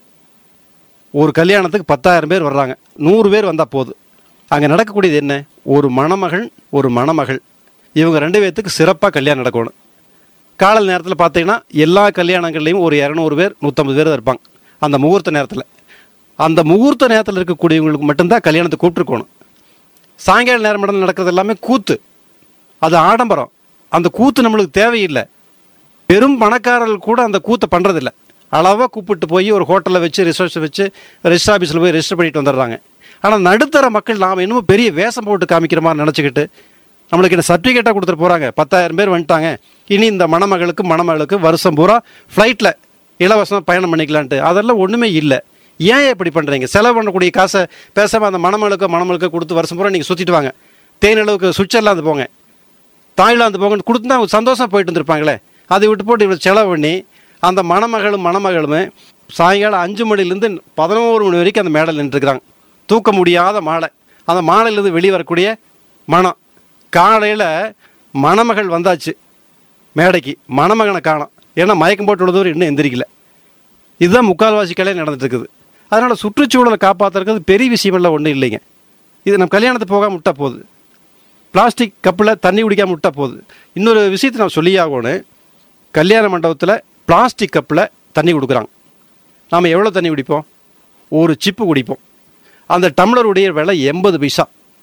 ஒரு கல்யாணத்துக்கு பத்தாயிரம் பேர் வர்றாங்க நூறு பேர் வந்தால் போதும் அங்கே நடக்கக்கூடியது என்ன ஒரு மணமகள் ஒரு மணமகள் இவங்க ரெண்டு பேர்த்துக்கு சிறப்பாக கல்யாணம் நடக்கணும் காலையில் நேரத்தில் பார்த்தீங்கன்னா எல்லா கல்யாணங்கள்லையும் ஒரு இரநூறு பேர் நூற்றம்பது பேர் தான் இருப்பாங்க அந்த முகூர்த்த நேரத்தில் அந்த முகூர்த்த நேரத்தில் இருக்கக்கூடியவங்களுக்கு மட்டும்தான் கல்யாணத்தை கூப்பிட்டுருக்கணும் சாயங்கால நேரம் மட்டும் நடக்கிறது எல்லாமே கூத்து அது ஆடம்பரம் அந்த கூத்து நம்மளுக்கு தேவையில்லை பெரும் பணக்காரர்கள் கூட அந்த கூத்தை பண்ணுறதில்ல அளவாக கூப்பிட்டு போய் ஒரு ஹோட்டலில் வச்சு ரிசர்ச் வச்சு ரெஜிஸ்டர் ஆஃபீஸில் போய் ரெஜிஸ்டர் பண்ணிட்டு வந்துடுறாங்க ஆனால் நடுத்தர மக்கள் நாம் இன்னும் பெரிய வேஷம் போட்டு காமிக்கிற மாதிரி நினச்சிக்கிட்டு நம்மளுக்கு என்ன சர்டிஃபிகேட்டாக கொடுத்துட்டு போகிறாங்க பத்தாயிரம் பேர் வந்துட்டாங்க இனி இந்த மணமகளுக்கு மணமகளுக்கு வருஷம் பூரா ஃப்ளைட்டில் இலவசமாக பயணம் பண்ணிக்கலான்ட்டு அதெல்லாம் ஒன்றுமே இல்லை ஏன் இப்படி பண்ணுறீங்க செலவு பண்ணக்கூடிய காசை பேசாமல் அந்த மணமகளுக்கு மணமகளுக்கு கொடுத்து வருஷம் பூரா நீங்கள் சுற்றிட்டு வாங்க தேனிலவுக்கு சுவிட்சர்லாந்து போங்க தாய்லாந்து போங்கன்னு கொடுத்து தான் சந்தோஷம் போயிட்டு இருந்திருப்பாங்களே அதை விட்டு போட்டு இவ்வளோ செலவு பண்ணி அந்த மணமகளும் மணமகளுமே சாயங்காலம் அஞ்சு மணிலேருந்து பதினோரு மணி வரைக்கும் அந்த மேடையில் நின்றுருக்குறாங்க தூக்க முடியாத மாலை அந்த மாலையிலேருந்து வெளியே வரக்கூடிய மனம் காலையில் மணமகள் வந்தாச்சு மேடைக்கு மணமகனை காணோம் ஏன்னா மயக்கம் போட்டு விழுந்தவர் இன்னும் எந்திரிக்கல இதுதான் முக்கால்வாசி கல்யாணம் நடந்துட்டு இருக்குது அதனால் சுற்றுச்சூழலை காப்பாற்றுறது பெரிய விஷயமெல்லாம் ஒன்றும் இல்லைங்க இது நம்ம கல்யாணத்தை போகாம விட்டா போகுது பிளாஸ்டிக் கப்பில் தண்ணி குடிக்காம விட்டா போகுது இன்னொரு விஷயத்தை நான் சொல்லியே ஆகணும் கல்யாண மண்டபத்தில் பிளாஸ்டிக் கப்பில் தண்ணி கொடுக்குறாங்க நாம் எவ்வளோ தண்ணி குடிப்போம் ஒரு சிப்பு குடிப்போம் அந்த டம்ளருடைய விலை எண்பது பைசா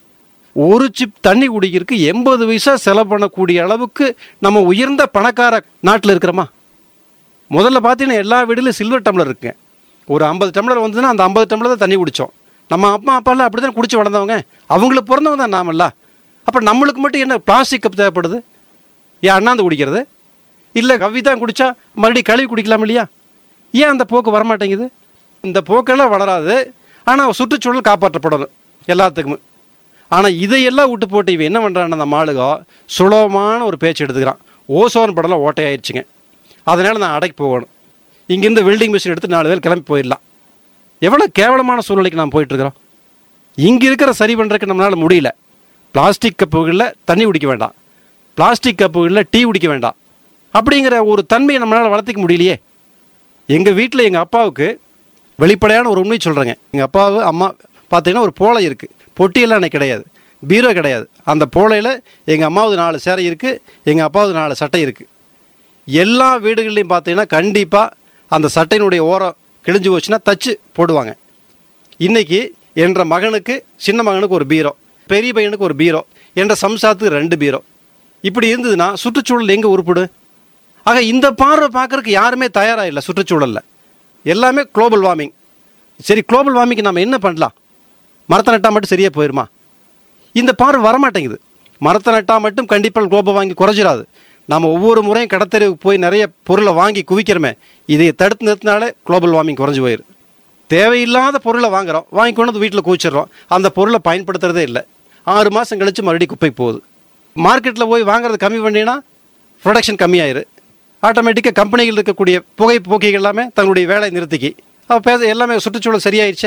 ஒரு சிப் தண்ணி குடிக்கிறதுக்கு எண்பது பைசா செலவு பண்ணக்கூடிய அளவுக்கு நம்ம உயர்ந்த பணக்கார நாட்டில் இருக்கிறோமா முதல்ல பார்த்தீங்கன்னா எல்லா வீடுலையும் சில்வர் டம்ளர் இருக்குங்க ஒரு ஐம்பது டம்ளர் வந்ததுன்னா அந்த ஐம்பது டம்ளர் தான் தண்ணி குடித்தோம் நம்ம அப்பா அப்பாலாம் அப்படி தான் குடிச்சு வளர்ந்தவங்க அவங்களுக்கு பிறந்தவங்க தான் நாமல்ல அப்போ நம்மளுக்கு மட்டும் என்ன பிளாஸ்டிக் கப் தேவைப்படுது ஏன் அண்ணாந்து குடிக்கிறது இல்லை கவி தான் குடித்தா மறுபடியும் கழுவி குடிக்கலாம் இல்லையா ஏன் அந்த போக்கு வரமாட்டேங்குது இந்த போக்கெல்லாம் வளராது ஆனால் சுற்றுச்சூழல் காப்பாற்றப்படணும் எல்லாத்துக்குமே ஆனால் இதையெல்லாம் விட்டு போட்டு இவன் என்ன பண்ணுறான் அந்த மாளுகோ சுலபமான ஒரு பேச்சு எடுத்துக்கிறான் ஓசோன் படம்லாம் ஓட்டையாயிருச்சுங்க அதனால் நான் அடைக்கு போகணும் இங்கேருந்து வெல்டிங் மிஷின் எடுத்து நாலு பேர் கிளம்பி போயிடலாம் எவ்வளோ கேவலமான சூழ்நிலைக்கு நாம் போயிட்டுருக்குறோம் இங்கே இருக்கிற சரி பண்ணுறதுக்கு நம்மளால் முடியல பிளாஸ்டிக் கப்புகளில் தண்ணி குடிக்க வேண்டாம் பிளாஸ்டிக் கப்புகளில் டீ குடிக்க வேண்டாம் அப்படிங்கிற ஒரு தன்மையை நம்மளால் வளர்த்திக்க முடியலையே எங்கள் வீட்டில் எங்கள் அப்பாவுக்கு வெளிப்படையான ஒரு உண்மை சொல்கிறேங்க எங்கள் அப்பாவு அம்மா பார்த்தீங்கன்னா ஒரு போலை இருக்குது பொட்டியெல்லாம் எனக்கு கிடையாது பீரோ கிடையாது அந்த போலையில் எங்கள் அம்மாவது நாலு சேரை இருக்குது எங்கள் அப்பாவது நாலு சட்டை இருக்குது எல்லா வீடுகள்லையும் பார்த்தீங்கன்னா கண்டிப்பாக அந்த சட்டையினுடைய ஓரம் கிழிஞ்சு போச்சுன்னா தச்சு போடுவாங்க இன்னைக்கு என்ற மகனுக்கு சின்ன மகனுக்கு ஒரு பீரோ பெரிய பையனுக்கு ஒரு பீரோ என்ற சம்சாரத்துக்கு ரெண்டு பீரோ இப்படி இருந்ததுன்னா சுற்றுச்சூழல் எங்கே உருப்பிடு ஆக இந்த பார்வை பார்க்கறதுக்கு யாருமே தயாராக இல்லை சுற்றுச்சூழலில் எல்லாமே குளோபல் வார்மிங் சரி குளோபல் வார்மிங்க்கு நம்ம என்ன பண்ணலாம் மரத்தை நட்டால் மட்டும் சரியாக போயிடுமா இந்த பார்வை வரமாட்டேங்குது மரத்தை நட்டால் மட்டும் கண்டிப்பாக குளோபல் வாங்கி குறைஞ்சிடாது நம்ம ஒவ்வொரு முறையும் கடத்தெருவுக்கு போய் நிறைய பொருளை வாங்கி குவிக்கிறோமே இதை தடுத்து நிறுத்தினாலே குளோபல் வார்மிங் குறைஞ்சி போயிடும் தேவையில்லாத பொருளை வாங்குறோம் வாங்கி கொண்டு வந்து வீட்டில் குவிச்சிடுறோம் அந்த பொருளை பயன்படுத்துறதே இல்லை ஆறு மாதம் கழித்து மறுபடியும் குப்பை போகுது மார்க்கெட்டில் போய் வாங்குறது கம்மி பண்ணினா ப்ரொடக்ஷன் கம்மியாயிரு ஆட்டோமேட்டிக்காக கம்பெனிகள் இருக்கக்கூடிய புகை போக்கிகள் எல்லாமே தங்களுடைய வேலையை நிறுத்திக்கி அப்போ பேச எல்லாமே சுற்றுச்சூழல் சரியாயிடுச்சே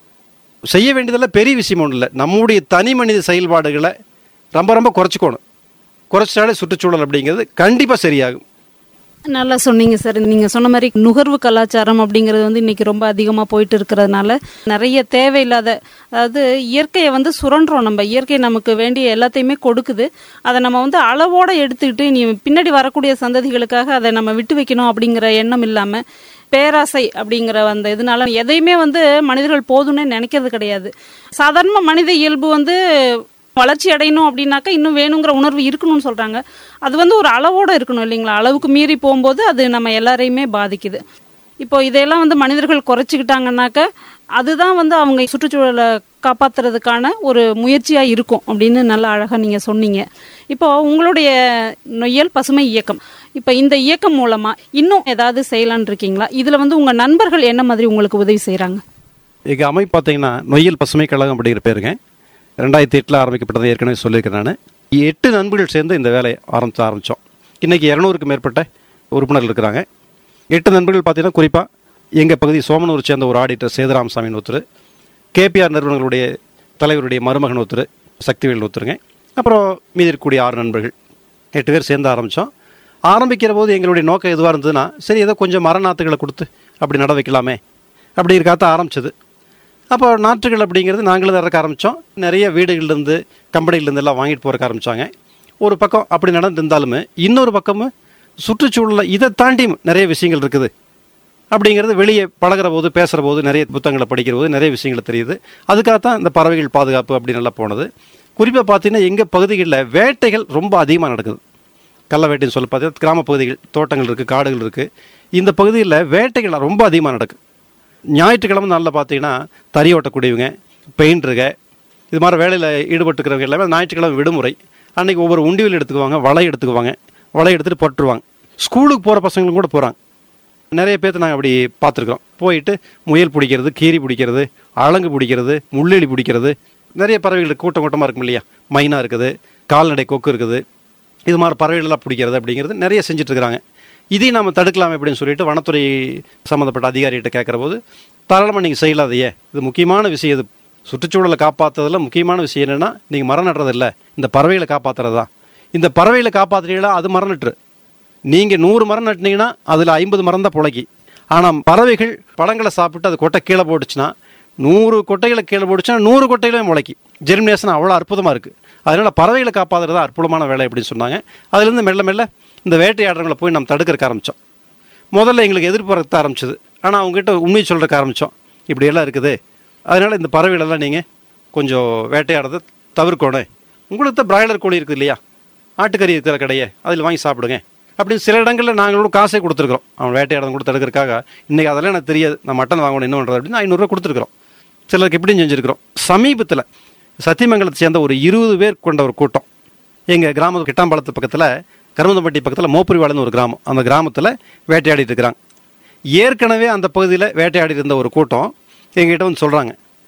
செய்ய வேண்டியதெல்லாம் பெரிய விஷயம் ஒன்றும் இல்லை நம்முடைய தனி மனித செயல்பாடுகளை ரொம்ப ரொம்ப குறைச்சிக்கணும் குறைச்சிட்டாலே சுற்றுச்சூழல் அப்படிங்கிறது கண்டிப்பாக சரியாகும் நல்லா சொன்னீங்க சார் நீங்க சொன்ன மாதிரி நுகர்வு கலாச்சாரம் அப்படிங்கிறது வந்து இன்னைக்கு ரொம்ப அதிகமா போயிட்டு இருக்கிறதுனால நிறைய தேவையில்லாத அதாவது இயற்கையை வந்து சுரண்டுறோம் நம்ம இயற்கை நமக்கு வேண்டிய எல்லாத்தையுமே கொடுக்குது அதை நம்ம வந்து அளவோட எடுத்துக்கிட்டு நீ பின்னாடி வரக்கூடிய சந்ததிகளுக்காக அதை நம்ம விட்டு வைக்கணும் அப்படிங்கிற எண்ணம் இல்லாம பேராசை அப்படிங்கிற அந்த இதனால எதையுமே வந்து மனிதர்கள் போதும்னு நினைக்கிறது கிடையாது சாதாரண மனித இயல்பு வந்து வளர்ச்சி அடையணும் அப்படின்னாக்கா இன்னும் வேணுங்கிற உணர்வு இருக்கணும்னு சொல்றாங்க அது வந்து ஒரு அளவோட இருக்கணும் இல்லைங்களா அளவுக்கு மீறி போகும்போது அது நம்ம எல்லாரையுமே பாதிக்குது இப்போ இதையெல்லாம் வந்து மனிதர்கள் குறைச்சிக்கிட்டாங்கன்னாக்க அதுதான் வந்து அவங்க சுற்றுச்சூழலை காப்பாத்துறதுக்கான ஒரு முயற்சியா இருக்கும் அப்படின்னு நல்லா அழகா நீங்க சொன்னீங்க இப்போ உங்களுடைய நொய்யல் பசுமை இயக்கம் இப்போ இந்த இயக்கம் மூலமா இன்னும் ஏதாவது செய்யலான்னு இருக்கீங்களா இதுல வந்து உங்க நண்பர்கள் என்ன மாதிரி உங்களுக்கு உதவி செய்றாங்க எங்கள் அமைப்பு பார்த்தீங்கன்னா நொய்யல் பசுமை கழகம் அப்படிங்கிற பேருங்க ரெண்டாயிரத்தி எட்டில் ஆரம்பிக்கப்பட்டது ஏற்கனவே சொல்லியிருக்கேன் நான் எட்டு நண்பர்கள் சேர்ந்து இந்த வேலையை ஆரம்பிச்சு ஆரம்பித்தோம் இன்றைக்கி இரநூறுக்கு மேற்பட்ட உறுப்பினர்கள் இருக்கிறாங்க எட்டு நண்பர்கள் பார்த்தீங்கன்னா குறிப்பாக எங்கள் பகுதி சோமனூர் சேர்ந்த ஒரு ஆடிட்டர் சேதுராமசாமின்னு ஒருத்தர் கேபிஆர் நிறுவனங்களுடைய தலைவருடைய மருமகன் ஒருத்தர் சக்திவேல் ஒருத்தருங்க அப்புறம் மீதி இருக்கக்கூடிய ஆறு நண்பர்கள் எட்டு பேர் சேர்ந்து ஆரம்பித்தோம் ஆரம்பிக்கிற போது எங்களுடைய நோக்கம் எதுவாக இருந்ததுன்னா சரி ஏதோ கொஞ்சம் மர நாற்றுகளை கொடுத்து அப்படி நட வைக்கலாமே அப்படி இருக்காத்த ஆரம்பிச்சது அப்போ நாற்றுகள் அப்படிங்கிறது நாங்களும் இறக்க ஆரம்பித்தோம் நிறைய வீடுகள்லேருந்து கம்பெனிலேருந்து எல்லாம் வாங்கிட்டு போகிறக்க ஆரம்பித்தாங்க ஒரு பக்கம் அப்படி நடந்திருந்தாலுமே இன்னொரு பக்கமும் சுற்றுச்சூழலில் இதை தாண்டியும் நிறைய விஷயங்கள் இருக்குது அப்படிங்கிறது வெளியே பழகுற போது பேசுகிற போது நிறைய புத்தகங்களை படிக்கிற போது நிறைய விஷயங்கள் தெரியுது அதுக்காகத்தான் இந்த பறவைகள் பாதுகாப்பு அப்படி நல்லா போனது குறிப்பாக பார்த்தீங்கன்னா எங்கள் பகுதிகளில் வேட்டைகள் ரொம்ப அதிகமாக நடக்குது கள்ள வேட்டைன்னு சொல்ல பார்த்தீங்கன்னா கிராம பகுதிகள் தோட்டங்கள் இருக்குது காடுகள் இருக்குது இந்த பகுதியில் வேட்டைகள் ரொம்ப அதிகமாக நடக்கும் ஞாயிற்றுக்கிழமை நாளில் பார்த்தீங்கன்னா தறி ஓட்டக்கூடியவங்க பெயிண்டருங்க இது மாதிரி வேலையில் ஈடுபட்டுக்கிறவங்க எல்லாமே ஞாயிற்றுக்கிழமை விடுமுறை அன்னைக்கு ஒவ்வொரு உண்டியல் எடுத்துக்குவாங்க வலை எடுத்துக்குவாங்க வலை எடுத்துகிட்டு போட்டுருவாங்க ஸ்கூலுக்கு போகிற பசங்களும் கூட போகிறாங்க நிறைய பேர்த்த நாங்கள் அப்படி பார்த்துருக்கோம் போயிட்டு முயல் பிடிக்கிறது கீரி பிடிக்கிறது அலங்கு பிடிக்கிறது முள்ளெலி பிடிக்கிறது நிறைய பறவைகள் கூட்டம் கூட்டமாக இருக்கும் இல்லையா மைனா இருக்குது கால்நடை கொக்கு இருக்குது இது மாதிரி பறவைகளெல்லாம் பிடிக்கிறது அப்படிங்கிறது நிறைய செஞ்சுட்டு இருக்கிறாங்க இதையும் நம்ம தடுக்கலாம் அப்படின்னு சொல்லிட்டு வனத்துறை சம்மந்தப்பட்ட அதிகாரிகிட்ட கேட்குற போது தாராளமாக நீங்கள் செய்யலாதையே இது முக்கியமான விஷயம் இது சுற்றுச்சூழலை காப்பாற்றுறதுல முக்கியமான விஷயம் என்னென்னா நீங்கள் மரம் நடுறது இல்லை இந்த பறவைகளை காப்பாற்றுறது தான் இந்த பறவைகளை காப்பாற்றுறீங்களா அது மரம் நட்டுரு நீங்கள் நூறு மரம் நட்டினீங்கன்னா அதில் ஐம்பது மரம் தான் புழைக்கி ஆனால் பறவைகள் பழங்களை சாப்பிட்டு அது கொட்டை கீழே போட்டுச்சுன்னா நூறு கொட்டைகளை கீழே போட்டுச்சுன்னா நூறு கொட்டைகளே முளைக்கி ஜெர்மினேஷன் அவ்வளோ அற்புதமாக இருக்குது அதனால் பறவைகளை காப்பாற்றுறது தான் அற்புதமான வேலை அப்படின்னு சொன்னாங்க அதுலேருந்து மெல்ல மெல்ல இந்த வேட்டையாடுறவங்களை போய் நம்ம தடுக்கிறக்க ஆரம்பித்தோம் முதல்ல எங்களுக்கு எதிர்ப்பு வரத்த ஆரம்பிச்சது ஆனால் அவங்ககிட்ட உண்மையை சொல்கிறக்க ஆரம்பித்தோம் இப்படியெல்லாம் இருக்குது அதனால் இந்த பறவைகளெல்லாம் நீங்கள் கொஞ்சம் வேட்டையாடுறதை தவிர்க்கணும் உங்களுக்கு தான் பிராய்லர் கோழி இருக்குது இல்லையா ஆட்டுக்கறி இருக்கிற கடையே அதில் வாங்கி சாப்பிடுங்க அப்படின்னு சில இடங்களில் நாங்களும் காசே கொடுத்துருக்குறோம் அவன் வேட்டையாடுறத கூட தடுக்கிறதுக்காக இன்றைக்கி அதெல்லாம் எனக்கு தெரியாது நான் மட்டன் வாங்கணும் என்ன பண்ணுறது அப்படின்னு ஐநூறுரூவா கொடுத்துருக்குறோம் சிலருக்கு எப்படியும் செஞ்சுருக்கிறோம் சமீபத்தில் சத்தியமங்கலத்தை சேர்ந்த ஒரு இருபது பேர் கொண்ட ஒரு கூட்டம் எங்கள் கிராமத்து கிட்டாம்பாளத்து பக்கத்தில் கருமந்தம்பட்டி பக்கத்தில் மோப்புரிவாளன்னு ஒரு கிராமம் அந்த கிராமத்தில் வேட்டையாடிட்டு இருக்கிறாங்க ஏற்கனவே அந்த பகுதியில் வேட்டையாடி இருந்த ஒரு கூட்டம் எங்ககிட்ட வந்து சொல்கிறாங்க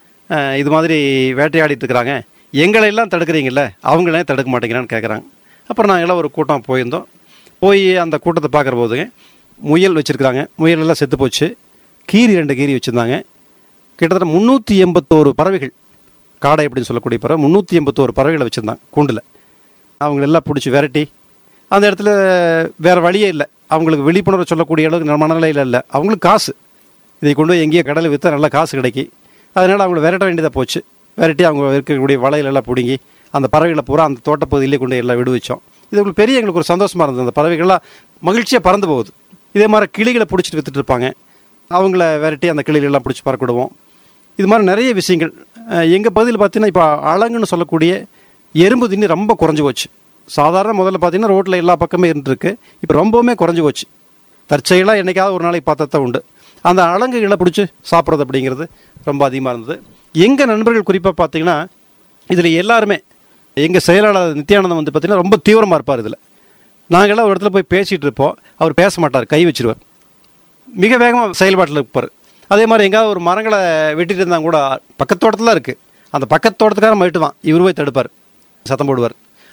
இது மாதிரி வேட்டையாடிட்டு இருக்கிறாங்க எங்களை எல்லாம் தடுக்கிறீங்கல்ல அவங்களே தடுக்க மாட்டேங்கிறான்னு கேட்குறாங்க அப்புறம் நாங்கள் எல்லாம் ஒரு கூட்டம் போயிருந்தோம் போய் அந்த கூட்டத்தை பார்க்குற போதுங்க முயல் வச்சுருக்குறாங்க முயல் எல்லாம் செத்து போச்சு கீரி ரெண்டு கீரி வச்சுருந்தாங்க கிட்டத்தட்ட முந்நூற்றி எண்பத்தோரு பறவைகள் காடை அப்படின்னு சொல்லக்கூடிய பறவை முந்நூற்றி எண்பத்தோரு பறவைகளை வச்சுருந்தாங்க கூண்டில் அவங்களெல்லாம் பிடிச்சி விரட்டி அந்த இடத்துல வேறு வழியே இல்லை அவங்களுக்கு விழிப்புணர்வு சொல்லக்கூடிய அளவுக்கு மனநிலையில் இல்லை அவங்களுக்கு காசு இதை கொண்டு போய் எங்கேயோ கடலில் விற்றா நல்லா காசு கிடைக்கி அதனால் அவங்கள விரட்ட வேண்டியதாக போச்சு விரட்டி அவங்க இருக்கக்கூடிய வலையிலெல்லாம் பிடுங்கி அந்த பறவைகளை பூரா அந்த தோட்டப்பகுதியிலே கொண்டு எல்லாம் விடுவிச்சோம் இது உங்களுக்கு பெரிய எங்களுக்கு ஒரு சந்தோஷமாக இருந்தது அந்த பறவைகள்லாம் மகிழ்ச்சியாக பறந்து போகுது இதே மாதிரி கிளிகளை பிடிச்சிட்டு வித்துட்டு இருப்பாங்க அவங்கள விரட்டி அந்த கிளிகளெல்லாம் பிடிச்சி பறக்கிடுவோம் இது மாதிரி நிறைய விஷயங்கள் எங்கள் பகுதியில் பார்த்தீங்கன்னா இப்போ அலங்குன்னு சொல்லக்கூடிய எறும்பு தின்னி ரொம்ப குறைஞ்சி போச்சு சாதாரண முதல்ல பார்த்தீங்கன்னா ரோட்டில் எல்லா பக்கமே இருந்துருக்கு இப்போ ரொம்பவுமே குறைஞ்சி போச்சு தற்செயலாக என்றைக்காவது ஒரு நாளைக்கு பார்த்தா தான் உண்டு அந்த அலங்குகளை பிடிச்சி சாப்பிட்றது அப்படிங்கிறது ரொம்ப அதிகமாக இருந்தது எங்கள் நண்பர்கள் குறிப்பாக பார்த்தீங்கன்னா இதில் எல்லாருமே எங்கள் செயலாளர் நித்யானந்தம் வந்து பார்த்திங்கன்னா ரொம்ப தீவிரமாக இருப்பார் இதில் நாங்கள்லாம் ஒரு இடத்துல போய் பேசிகிட்டு இருப்போம் அவர் பேச மாட்டார் கை வச்சிருவார் மிக வேகமாக செயல்பாட்டில் இருப்பார் அதே மாதிரி எங்கேயாவது ஒரு மரங்களை வெட்டிட்டு இருந்தாங்க கூட பக்கத்தோட்டத்தில் இருக்குது அந்த பக்கத்தோட்டத்துக்கார வெட்டுவான் இவர் போய் தடுப்பார் சத்தம் போடுவார்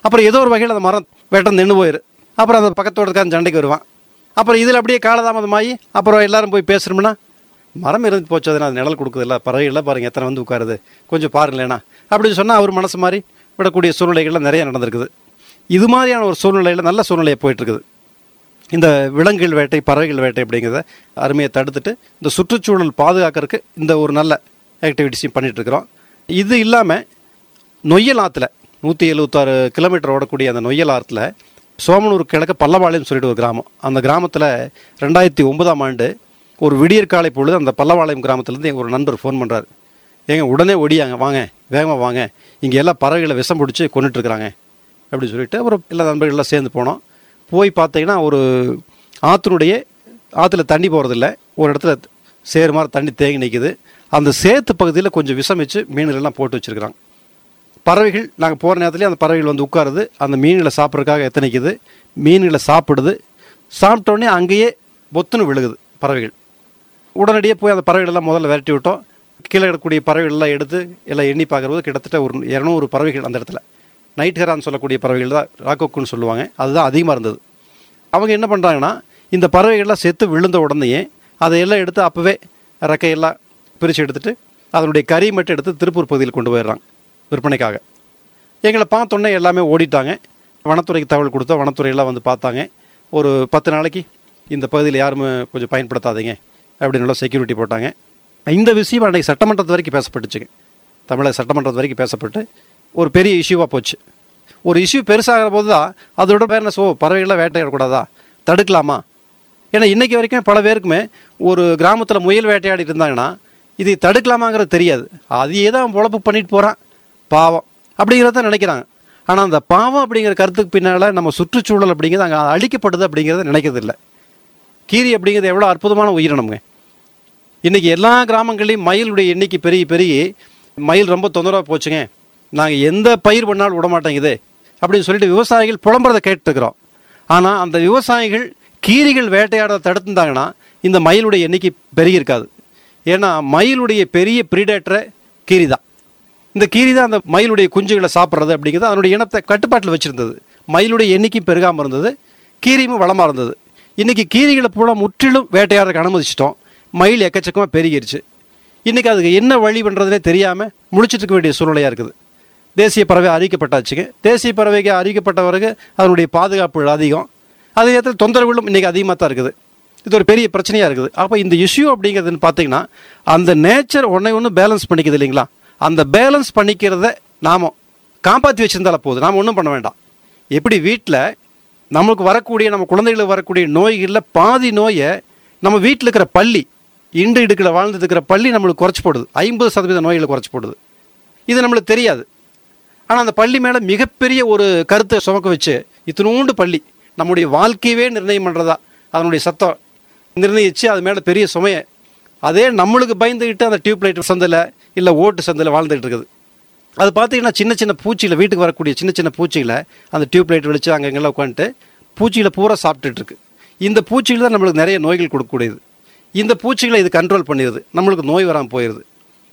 அப்புறம் ஏதோ ஒரு வகையில் அந்த மரம் வெட்டம் நின்று போயிரு அப்புறம் அந்த பக்கத்தோட இருக்கான் சண்டைக்கு வருவான் அப்புறம் இதில் அப்படியே காலதாமதமாகி அப்புறம் எல்லாரும் போய் பேசுகிறோம்னா மரம் இருந்து போச்சு அதனால் அது நிழல் கொடுக்குதில்ல பறவைகள்லாம் பாருங்க எத்தனை வந்து உட்காருது கொஞ்சம் பாருங்களேண்ணா அப்படின்னு சொன்னால் அவர் மனசு மாதிரி விடக்கூடிய சூழ்நிலைகள்லாம் நிறைய நடந்திருக்குது இது மாதிரியான ஒரு சூழ்நிலையில் நல்ல சூழ்நிலையை போயிட்டு இருக்குது இந்த விலங்குகள் வேட்டை பறவைகள் வேட்டை அப்படிங்கிறத அருமையை தடுத்துட்டு இந்த சுற்றுச்சூழல் பாதுகாக்கிறதுக்கு இந்த ஒரு நல்ல ஆக்டிவிட்டிஸையும் பண்ணிட்டு இருக்கிறோம் இது இல்லாமல் நொய்யல் ஆற்றுல நூற்றி எழுபத்தாறு கிலோமீட்டர் ஓடக்கூடிய அந்த நொய்யல் ஆற்றுல சோமனூர் கிழக்கு பல்லவாளையம் சொல்லிட்டு ஒரு கிராமம் அந்த கிராமத்தில் ரெண்டாயிரத்தி ஒன்பதாம் ஆண்டு ஒரு விடியற்காலை பொழுது அந்த பல்லவாளையம் கிராமத்துலேருந்து எங்கள் ஒரு நண்பர் ஃபோன் பண்ணுறாரு ஏங்க உடனே ஒடியாங்க வாங்க வேகமாக வாங்க இங்கே எல்லாம் பறவைகளை விஷம் பிடிச்சி கொண்டுட்டுருக்குறாங்க அப்படின்னு சொல்லிட்டு அப்புறம் எல்லா நண்பர்கள்லாம் சேர்ந்து போனோம் போய் பார்த்தீங்கன்னா ஒரு ஆற்றுனுடைய ஆற்றுல தண்ணி போகிறதில்ல ஒரு இடத்துல சேறு மாதிரி தண்ணி தேங்கி நிற்குது அந்த சேத்து பகுதியில் கொஞ்சம் விஷம் வச்சு மீன்களெல்லாம் போட்டு வச்சுருக்குறாங்க பறவைகள் நாங்கள் போகிற நேரத்துலேயே அந்த பறவைகள் வந்து உட்காருது அந்த மீன்களை சாப்பிட்றதுக்காக எத்தனைக்குது மீன்களை சாப்பிடுது சாப்பிட்டோடனே அங்கேயே பொத்துன்னு விழுகுது பறவைகள் உடனடியே போய் அந்த பறவைகள் எல்லாம் முதல்ல விரட்டி விட்டோம் கீழே இருக்கக்கூடிய பறவைகள் எல்லாம் எடுத்து எல்லாம் எண்ணி பார்க்குறது கிட்டத்தட்ட ஒரு இரநூறு பறவைகள் அந்த இடத்துல நைட் ஹெரான்னு சொல்லக்கூடிய பறவைகள் தான் ராக்கோக்குன்னு சொல்லுவாங்க அதுதான் அதிகமாக இருந்தது அவங்க என்ன பண்ணுறாங்கன்னா இந்த பறவைகள்லாம் செத்து விழுந்த உடனேயே அதையெல்லாம் எடுத்து அப்போவே ரெக்கையெல்லாம் பிரித்து எடுத்துட்டு அதனுடைய கறி மட்டும் எடுத்து திருப்பூர் பகுதியில் கொண்டு போயிடுறாங்க விற்பனைக்காக எங்களை பார்த்தோன்னே எல்லாமே ஓடிட்டாங்க வனத்துறைக்கு தகவல் கொடுத்தோம் வனத்துறையெல்லாம் வந்து பார்த்தாங்க ஒரு பத்து நாளைக்கு இந்த பகுதியில் யாருமே கொஞ்சம் பயன்படுத்தாதீங்க அப்படின்னு செக்யூரிட்டி போட்டாங்க இந்த விஷயம் அன்றைக்கி சட்டமன்றத்து வரைக்கும் பேசப்பட்டுச்சுங்க தமிழக சட்டமன்றத்து வரைக்கும் பேசப்பட்டு ஒரு பெரிய இஷ்யூவாக போச்சு ஒரு இஷ்யூ பெருசாகிற போது தான் அதோட பேர் என்ன சோ பறவைகளை வேட்டையாடக்கூடாதா தடுக்கலாமா ஏன்னா இன்றைக்கி வரைக்கும் பல பேருக்குமே ஒரு கிராமத்தில் முயல் வேட்டையாடிட்டு இருந்தாங்கன்னா இதை தடுக்கலாமாங்கிறது தெரியாது அதையே தான் பொழப்பு பண்ணிட்டு போகிறான் பாவம் அப்படிங்கிறத நினைக்கிறாங்க ஆனால் அந்த பாவம் அப்படிங்கிற கருத்துக்கு பின்னால் நம்ம சுற்றுச்சூழல் அப்படிங்கிறது அங்கே அழிக்கப்படுது அப்படிங்கிறத நினைக்கிறது இல்லை கீரி அப்படிங்கிறது எவ்வளோ அற்புதமான உயிரினம்ங்க இன்றைக்கி எல்லா கிராமங்களையும் மயிலுடைய எண்ணிக்கை பெருகி பெருகி மயில் ரொம்ப தொந்தரவாக போச்சுங்க நாங்கள் எந்த பயிர் பண்ணாலும் விட மாட்டேங்குது அப்படின்னு சொல்லிட்டு விவசாயிகள் புலம்புறதை கேட்டுருக்குறோம் ஆனால் அந்த விவசாயிகள் கீரிகள் வேட்டையாட தடுத்துருந்தாங்கன்னா இந்த மயிலுடைய எண்ணிக்கை பெருகி இருக்காது ஏன்னா மயிலுடைய பெரிய ப்ரீடேட்டரை கீரி தான் இந்த கீரி தான் அந்த மயிலுடைய குஞ்சுகளை சாப்பிட்றது அப்படிங்கிறது அதனுடைய இனத்தை கட்டுப்பாட்டில் வச்சுருந்தது மயிலுடைய எண்ணிக்கை பெருகாமல் இருந்தது கீரியும் வளமாக இருந்தது இன்றைக்கி கீரிகளை பூரா முற்றிலும் வேட்டையாடுறதுக்கு அனுமதிச்சிட்டோம் மயில் எக்கச்சக்கமாக பெருகிருச்சு இன்றைக்கி அதுக்கு என்ன வழி பண்ணுறதுனே தெரியாமல் முழிச்சிட்டு இருக்க வேண்டிய சூழ்நிலையாக இருக்குது தேசிய பறவை அறிவிக்கப்பட்டாச்சுங்க தேசிய பறவைக்கு அறிவிக்கப்பட்ட பிறகு அதனுடைய பாதுகாப்பு அதிகம் அதே நேரத்தில் தொந்தரவுகளும் இன்றைக்கி அதிகமாக தான் இருக்குது இது ஒரு பெரிய பிரச்சனையாக இருக்குது அப்போ இந்த இஷ்யூ அப்படிங்கிறதுன்னு பார்த்தீங்கன்னா அந்த நேச்சர் ஒன்றை ஒன்று பேலன்ஸ் பண்ணிக்குது இல்லைங்களா அந்த பேலன்ஸ் பண்ணிக்கிறத நாம் காப்பாற்றி வச்சிருந்தால போதும் நாம் ஒன்றும் பண்ண வேண்டாம் எப்படி வீட்டில் நமக்கு வரக்கூடிய நம்ம குழந்தைகளுக்கு வரக்கூடிய நோய்களில் பாதி நோயை நம்ம வீட்டில் இருக்கிற பள்ளி இண்டு இடுக்கில் வாழ்ந்துட்டு இருக்கிற பள்ளி நம்மளுக்கு குறைச்சி போடுது ஐம்பது சதவீத நோய்களை குறைச்சி போடுது இது நம்மளுக்கு தெரியாது ஆனால் அந்த பள்ளி மேலே மிகப்பெரிய ஒரு கருத்தை சுமக்க வச்சு இத்தினூண்டு பள்ளி நம்முடைய வாழ்க்கையவே நிர்ணயம் பண்ணுறதா அதனுடைய சத்தம் நிர்ணயித்து அது மேலே பெரிய சுமையை அதே நம்மளுக்கு பயந்துக்கிட்டு அந்த டியூப் லைட் சந்தில் இல்லை ஓட்டு சந்தில் வாழ்ந்துகிட்டு இருக்குது அது பார்த்தீங்கன்னா சின்ன சின்ன பூச்சியில் வீட்டுக்கு வரக்கூடிய சின்ன சின்ன பூச்சிகளை அந்த டியூப் லைட் வெளிச்சு அங்கங்கெல்லாம் உட்காந்துட்டு பூச்சிகளை பூரா சாப்பிட்டுட்டு இருக்கு இந்த பூச்சிகள் தான் நம்மளுக்கு நிறைய நோய்கள் கொடுக்கக்கூடியது இந்த பூச்சிகளை இது கண்ட்ரோல் பண்ணிடுது நம்மளுக்கு நோய் வராமல் போயிடுது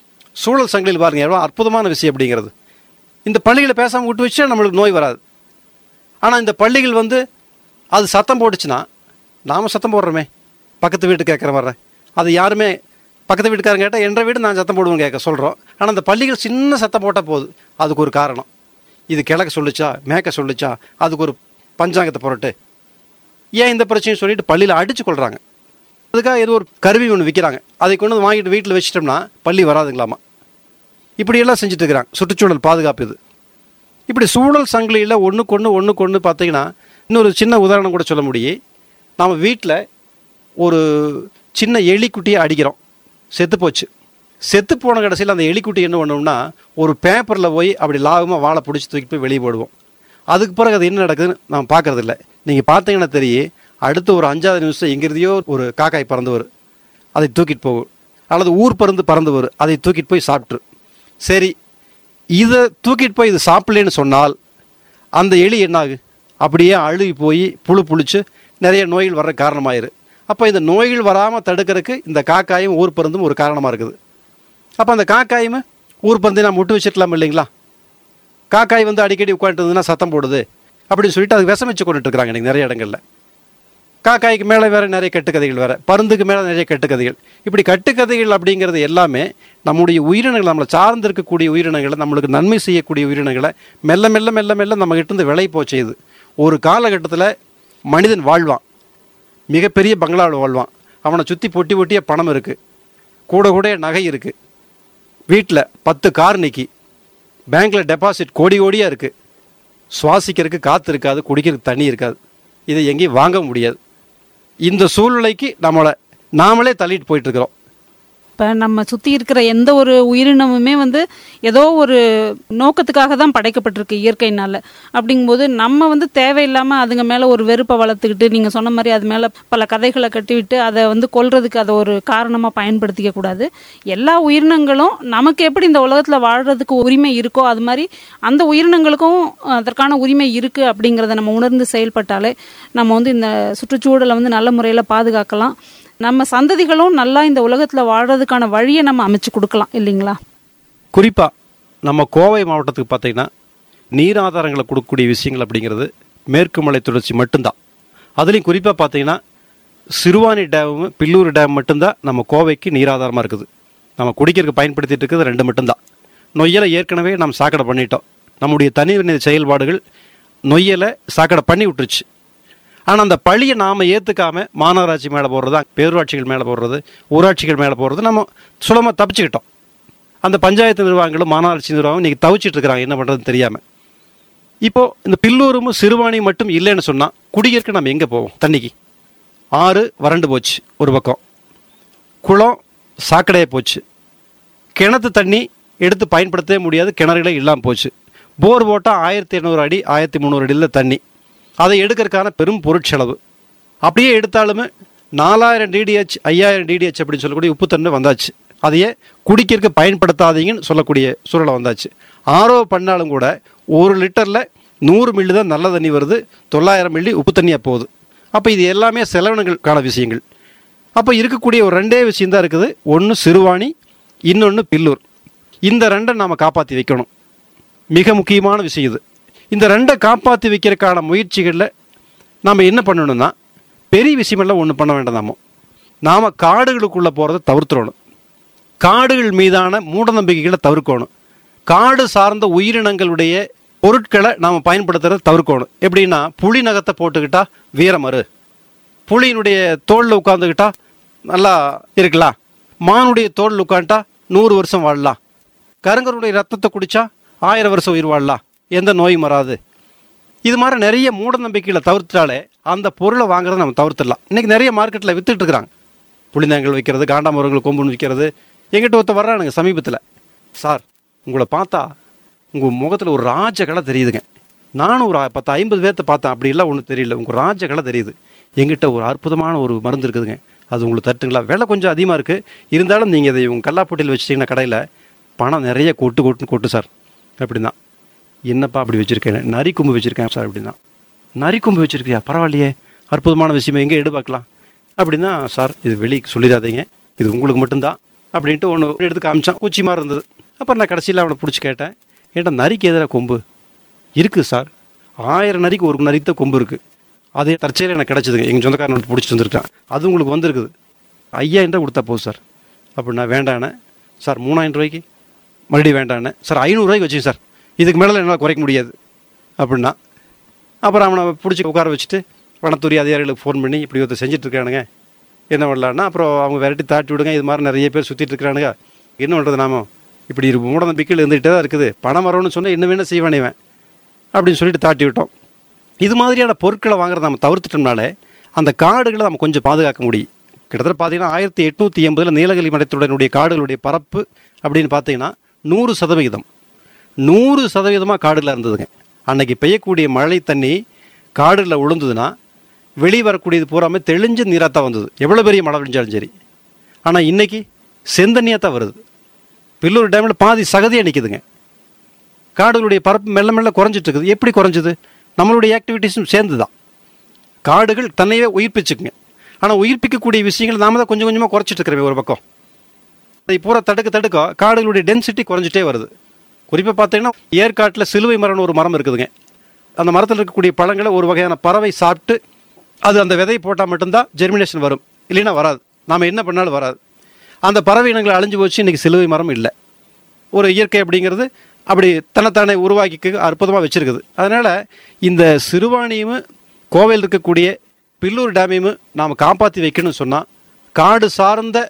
சூழல் சங்கிலியில் பாருங்கள் எவ்வளோ அற்புதமான விஷயம் அப்படிங்கிறது இந்த பள்ளிகளை பேசாமல் விட்டு வச்சா நம்மளுக்கு நோய் வராது ஆனால் இந்த பள்ளிகள் வந்து அது சத்தம் போட்டுச்சுன்னா நாம் சத்தம் போடுறோமே பக்கத்து வீட்டு கேட்குற வர்றேன் அது யாருமே பக்கத்து வீட்டுக்காரங்க கேட்டால் என்ற வீடு நான் சத்தம் போடுவேன் கேட்க சொல்கிறோம் ஆனால் அந்த பள்ளிகள் சின்ன சத்தம் போட்டால் போதும் அதுக்கு ஒரு காரணம் இது கிழக்க சொல்லுச்சா மேற்க சொல்லுச்சா அதுக்கு ஒரு பஞ்சாங்கத்தை புரட்டு ஏன் இந்த பிரச்சனையை சொல்லிட்டு பள்ளியில் அடித்து கொள்கிறாங்க அதுக்காக ஏதோ ஒரு கருவி ஒன்று விற்கிறாங்க அதை கொண்டு வந்து வாங்கிட்டு வீட்டில் வச்சிட்டோம்னா பள்ளி வராதுங்களாமா இப்படியெல்லாம் செஞ்சுட்டு இருக்கிறாங்க சுற்றுச்சூழல் பாதுகாப்பு இது இப்படி சூழல் சங்கிலியில் ஒன்றுக்கு ஒன்று ஒன்றுக்கு ஒன்று பார்த்தீங்கன்னா இன்னொரு சின்ன உதாரணம் கூட சொல்ல முடியும் நாம் வீட்டில் ஒரு சின்ன எலிக்குட்டியை அடிக்கிறோம் செத்து போச்சு செத்து போன கடைசியில் அந்த எலிக்குட்டி என்ன பண்ணோம்னா ஒரு பேப்பரில் போய் அப்படி லாபமாக வாழை பிடிச்சி தூக்கி போய் வெளியே போடுவோம் அதுக்கு பிறகு அது என்ன நடக்குதுன்னு நம்ம பார்க்கறதில்ல நீங்கள் பார்த்தீங்கன்னா தெரியும் அடுத்து ஒரு அஞ்சாவது நிமிஷம் எங்கிருந்தையோ ஒரு காக்காய் பறந்து வரும் அதை தூக்கிட்டு போகும் அல்லது ஊர் பறந்து பறந்து வரும் அதை தூக்கிட்டு போய் சாப்பிட்ரு சரி இதை தூக்கிட்டு போய் இது சாப்பிடலன்னு சொன்னால் அந்த எலி என்னாகு அப்படியே அழுகி போய் புழு புளிச்சு நிறைய நோய்கள் வர்ற காரணமாயிரு அப்போ இந்த நோய்கள் வராமல் தடுக்கிறதுக்கு இந்த காக்காயும் ஊர் பருந்தும் ஒரு காரணமாக இருக்குது அப்போ அந்த காக்காயும் ஊர் பருந்தை நாம் விட்டு வச்சிருக்கலாம் இல்லைங்களா காக்காய் வந்து அடிக்கடி உட்காந்துருந்ததுன்னா சத்தம் போடுது அப்படின்னு சொல்லிட்டு அதுக்கு விஷம் வச்சு கொண்டுட்டு இருக்கிறாங்க இன்னைக்கு நிறைய இடங்களில் காக்காய்க்கு மேலே வேற நிறைய கட்டுக்கதைகள் வேற பருந்துக்கு மேலே நிறைய கட்டுக்கதைகள் இப்படி கட்டுக்கதைகள் அப்படிங்கிறது எல்லாமே நம்முடைய உயிரினங்கள் நம்மளை சார்ந்து இருக்கக்கூடிய உயிரினங்களை நம்மளுக்கு நன்மை செய்யக்கூடிய உயிரினங்களை மெல்ல மெல்ல மெல்ல மெல்ல நம்ம கிட்ட இருந்து விலை போச்செய்யுது ஒரு காலகட்டத்தில் மனிதன் வாழ்வான் மிகப்பெரிய பங்களாவில் வாழ்வான் அவனை சுற்றி பொட்டி பொட்டிய பணம் இருக்கு கூட கூட நகை இருக்கு வீட்டில் பத்து கார் நிக்கி பேங்க்ல டெபாசிட் கோடி கோடியாக இருக்கு சுவாசிக்கிறதுக்கு காற்று இருக்காது குடிக்கிறதுக்கு தண்ணி இருக்காது இதை எங்கேயும் வாங்க முடியாது இந்த சூழ்நிலைக்கு நம்மளை நாமளே தள்ளிட்டு போயிட்டு இருக்கிறோம் இப்போ நம்ம சுற்றி இருக்கிற எந்த ஒரு உயிரினமுமே வந்து ஏதோ ஒரு நோக்கத்துக்காக தான் படைக்கப்பட்டிருக்கு இயற்கையினால அப்படிங்கும்போது நம்ம வந்து தேவையில்லாமல் அதுங்க மேலே ஒரு வெறுப்பை வளர்த்துக்கிட்டு நீங்கள் சொன்ன மாதிரி அது மேலே பல கதைகளை கட்டிவிட்டு அதை வந்து கொல்றதுக்கு அதை ஒரு காரணமாக பயன்படுத்திக்க கூடாது எல்லா உயிரினங்களும் நமக்கு எப்படி இந்த உலகத்தில் வாழ்கிறதுக்கு உரிமை இருக்கோ அது மாதிரி அந்த உயிரினங்களுக்கும் அதற்கான உரிமை இருக்குது அப்படிங்கிறத நம்ம உணர்ந்து செயல்பட்டாலே நம்ம வந்து இந்த சுற்றுச்சூழலை வந்து நல்ல முறையில் பாதுகாக்கலாம் நம்ம சந்ததிகளும் நல்லா இந்த உலகத்தில் வாழ்றதுக்கான வழியை நம்ம அமைச்சு கொடுக்கலாம் இல்லைங்களா குறிப்பாக நம்ம கோவை மாவட்டத்துக்கு பார்த்தீங்கன்னா நீர் ஆதாரங்களை கொடுக்கக்கூடிய விஷயங்கள் அப்படிங்கிறது மேற்கு மலை தொடர்ச்சி மட்டும்தான் அதுலேயும் குறிப்பாக பார்த்தீங்கன்னா சிறுவாணி டேமும் பில்லூர் டேம் மட்டும்தான் நம்ம கோவைக்கு நீராதாரமாக இருக்குது நம்ம குடிக்கிறதுக்கு பயன்படுத்திட்டு இருக்கிறது ரெண்டு மட்டும்தான் நொய்யலை ஏற்கனவே நம்ம சாக்கடை பண்ணிட்டோம் நம்முடைய தனிநீர் செயல்பாடுகள் நொய்யலை சாக்கடை பண்ணி விட்டுருச்சு ஆனால் அந்த பழியை நாம் ஏற்றுக்காம மாநகராட்சி மேலே போடுறது பேரூராட்சிகள் மேலே போடுறது ஊராட்சிகள் மேலே போடுறது நம்ம சுலமாக தப்பிச்சுக்கிட்டோம் அந்த பஞ்சாயத்து நிர்வாகங்களும் மாநகராட்சி நிர்வாகம் இன்னைக்கு தவிச்சிட்டு இருக்கிறாங்க என்ன பண்ணுறதுன்னு தெரியாமல் இப்போ இந்த பில்லூரும் சிறுவாணி மட்டும் இல்லைன்னு சொன்னால் குடியிருக்க நம்ம எங்கே போவோம் தண்ணிக்கு ஆறு வறண்டு போச்சு ஒரு பக்கம் குளம் சாக்கடையாக போச்சு கிணத்து தண்ணி எடுத்து பயன்படுத்தவே முடியாது கிணறுகளே இல்லாமல் போச்சு போர் போட்டால் ஆயிரத்தி எண்ணூறு அடி ஆயிரத்தி முந்நூறு அடியில் தண்ணி அதை எடுக்கிறதுக்கான பெரும் பொருட்செலவு அப்படியே எடுத்தாலுமே நாலாயிரம் டிடிஹெச் ஐயாயிரம் டிடிஹெச் அப்படின்னு சொல்லக்கூடிய உப்புத்தன்மை வந்தாச்சு அதையே குடிக்கிறதுக்கு பயன்படுத்தாதீங்கன்னு சொல்லக்கூடிய சூழலை வந்தாச்சு ஆரோ பண்ணாலும் கூட ஒரு லிட்டரில் நூறு மில்லி தான் நல்ல தண்ணி வருது தொள்ளாயிரம் மில்லி உப்பு தண்ணியாக போகுது அப்போ இது எல்லாமே செலவினங்களுக்கான விஷயங்கள் அப்போ இருக்கக்கூடிய ஒரு ரெண்டே விஷயம் தான் இருக்குது ஒன்று சிறுவாணி இன்னொன்று பில்லூர் இந்த ரெண்டை நாம் காப்பாற்றி வைக்கணும் மிக முக்கியமான விஷயம் இது இந்த ரெண்டை காப்பாற்றி வைக்கிறதுக்கான முயற்சிகளில் நாம் என்ன பண்ணணும்னா பெரிய விஷயமெல்லாம் ஒன்றும் பண்ண வேண்டாம் நாம நாம் காடுகளுக்குள்ளே போகிறத தவிர்த்துறணும் காடுகள் மீதான மூட நம்பிக்கைகளை தவிர்க்கணும் காடு சார்ந்த உயிரினங்களுடைய பொருட்களை நாம் பயன்படுத்துறதை தவிர்க்கணும் எப்படின்னா புலி நகத்தை போட்டுக்கிட்டா வீரமரு புலியினுடைய தோளில் உட்காந்துக்கிட்டா நல்லா இருக்கலாம் மானுடைய தோளில் உட்காந்துட்டா நூறு வருஷம் வாழலாம் கருங்கருடைய ரத்தத்தை குடிச்சா ஆயிரம் வருஷம் உயிர் வாழலாம் எந்த நோயும் வராது இது மாதிரி நிறைய மூட நம்பிக்கைகளை தவிர்த்தாலே அந்த பொருளை வாங்குறதை நம்ம தவிர்த்துடலாம் இன்னைக்கு நிறைய மார்க்கெட்டில் வித்துட்டு இருக்கிறாங்க புளிந்தாங்கல் விற்கிறது காண்டாமரங்கள் கொம்புன்னு விற்கிறது எங்கிட்ட ஒருத்த வர்றானுங்க சமீபத்தில் சார் உங்களை பார்த்தா உங்கள் முகத்தில் ஒரு ராஜ கலை தெரியுதுங்க நானும் ஒரு பத்து ஐம்பது பேர்த்த பார்த்தேன் அப்படி எல்லாம் ஒன்றும் தெரியல உங்கள் ராஜ கலை தெரியுது எங்கிட்ட ஒரு அற்புதமான ஒரு மருந்து இருக்குதுங்க அது உங்களுக்கு தட்டுங்களா விலை கொஞ்சம் அதிகமாக இருக்குது இருந்தாலும் நீங்கள் இதை உங்கள் கல்லாப்பட்டியில் வச்சிட்டிங்கன்னா கடையில் பணம் நிறைய கொட்டு கொட்டுன்னு கொட்டு சார் அப்படின்னா என்னப்பா அப்படி வச்சுருக்கேன் நரி கொம்பு வச்சுருக்கேன் சார் அப்படின்னா நரி கொம்பு வச்சுருக்கியா பரவாயில்லையே அற்புதமான விஷயம் எங்கே எடு பார்க்கலாம் அப்படின்னா சார் இது வெளியே சொல்லிடாதீங்க இது உங்களுக்கு மட்டும்தான் அப்படின்ட்டு ஒன்று எடுத்து காமிச்சான் குச்சி மாதிரி இருந்தது அப்புறம் நான் கடைசியில் அவனை பிடிச்சி கேட்டேன் ஏன்டா நரிக்கு எதிராக கொம்பு இருக்குது சார் ஆயிரம் நரிக்கு ஒரு நரிக்கு தான் கொம்பு இருக்குது அதே தற்செயலில் எனக்கு கிடச்சிதுங்க எங்கள் சொந்தக்காரன் வந்து பிடிச்சிட்டு வந்துருக்கான் அது உங்களுக்கு வந்திருக்குது ஐயாயிரம் ரூபா கொடுத்தா போதும் சார் அப்படின்னா வேண்டாண்ணே சார் மூணாயிரம் ரூபாய்க்கு மறுபடியும் வேண்டாண்ணே சார் ஐநூறுரூவாய்க்கு வச்சுங்க சார் இதுக்கு மேலே என்னால் குறைக்க முடியாது அப்படின்னா அப்புறம் அவனை பிடிச்சி உட்கார வச்சுட்டு வனத்துறை அதிகாரிகளுக்கு ஃபோன் பண்ணி இப்படி ஒருத்தர் செஞ்சுட்டு இருக்கானுங்க என்ன பண்ணலான்னா அப்புறம் அவங்க விரட்டி தாட்டி விடுங்க இது மாதிரி நிறைய பேர் சுற்றிட்டு இருக்கிறானுங்க என்ன பண்ணுறது நாம இப்படி இரு மூட நம்பிக்கையில் இருந்துகிட்டே தான் இருக்குது பணம் வரணும்னு சொன்னால் என்ன வேணால் செய்வானே இவன் அப்படின்னு சொல்லிட்டு தாட்டி விட்டோம் இது மாதிரியான பொருட்களை வாங்குறத நம்ம தவிர்த்துட்டோம்னாலே அந்த காடுகளை நம்ம கொஞ்சம் பாதுகாக்க முடியும் கிட்டத்தட்ட பார்த்தீங்கன்னா ஆயிரத்தி எட்நூற்றி எண்பதில் நீலகிரி மலைத்துடனுடைய காடுகளுடைய பரப்பு அப்படின்னு பார்த்தீங்கன்னா நூறு சதவிகிதம் நூறு சதவீதமாக காடுல இருந்ததுங்க அன்னைக்கு பெய்யக்கூடிய மழை தண்ணி காடுல விழுந்ததுன்னா வெளியே வரக்கூடியது பூராமே தெளிஞ்ச நீராக தான் வந்தது எவ்வளோ பெரிய மழை பெஞ்சாலும் சரி ஆனால் இன்னைக்கு செந்தண்ணியாக தான் வருது பில்லூர் டேமில் பாதி சகதியாக நிற்குதுங்க காடுகளுடைய பரப்பு மெல்ல மெல்ல குறைஞ்சிட்டு இருக்குது எப்படி குறைஞ்சது நம்மளுடைய ஆக்டிவிட்டீஸும் சேர்ந்து தான் காடுகள் தன்னையே உயிர்ப்பிச்சுக்குங்க ஆனால் உயிர்ப்பிக்கக்கூடிய விஷயங்கள் நாம தான் கொஞ்சம் கொஞ்சமாக குறைச்சிட்டு இருக்கிறோமே ஒரு பக்கம் அதை பூரா தடுக்க தடுக்க காடுகளுடைய டென்சிட்டி குறைஞ்சிட்டே வருது குறிப்பாக பார்த்தீங்கன்னா ஏற்காட்டில் சிலுவை மரம்னு ஒரு மரம் இருக்குதுங்க அந்த மரத்தில் இருக்கக்கூடிய பழங்களை ஒரு வகையான பறவை சாப்பிட்டு அது அந்த விதையை போட்டால் மட்டும்தான் ஜெர்மினேஷன் வரும் இல்லைன்னா வராது நாம் என்ன பண்ணாலும் வராது அந்த பறவை இனங்களை அழிஞ்சு போச்சு இன்றைக்கி சிலுவை மரம் இல்லை ஒரு இயற்கை அப்படிங்கிறது அப்படி தன்னைத்தானே உருவாக்கி அற்புதமாக வச்சிருக்குது அதனால் இந்த சிறுவாணியும் கோவையில் இருக்கக்கூடிய பில்லூர் டேமையும் நாம் காப்பாற்றி வைக்கணும்னு சொன்னால் காடு சார்ந்த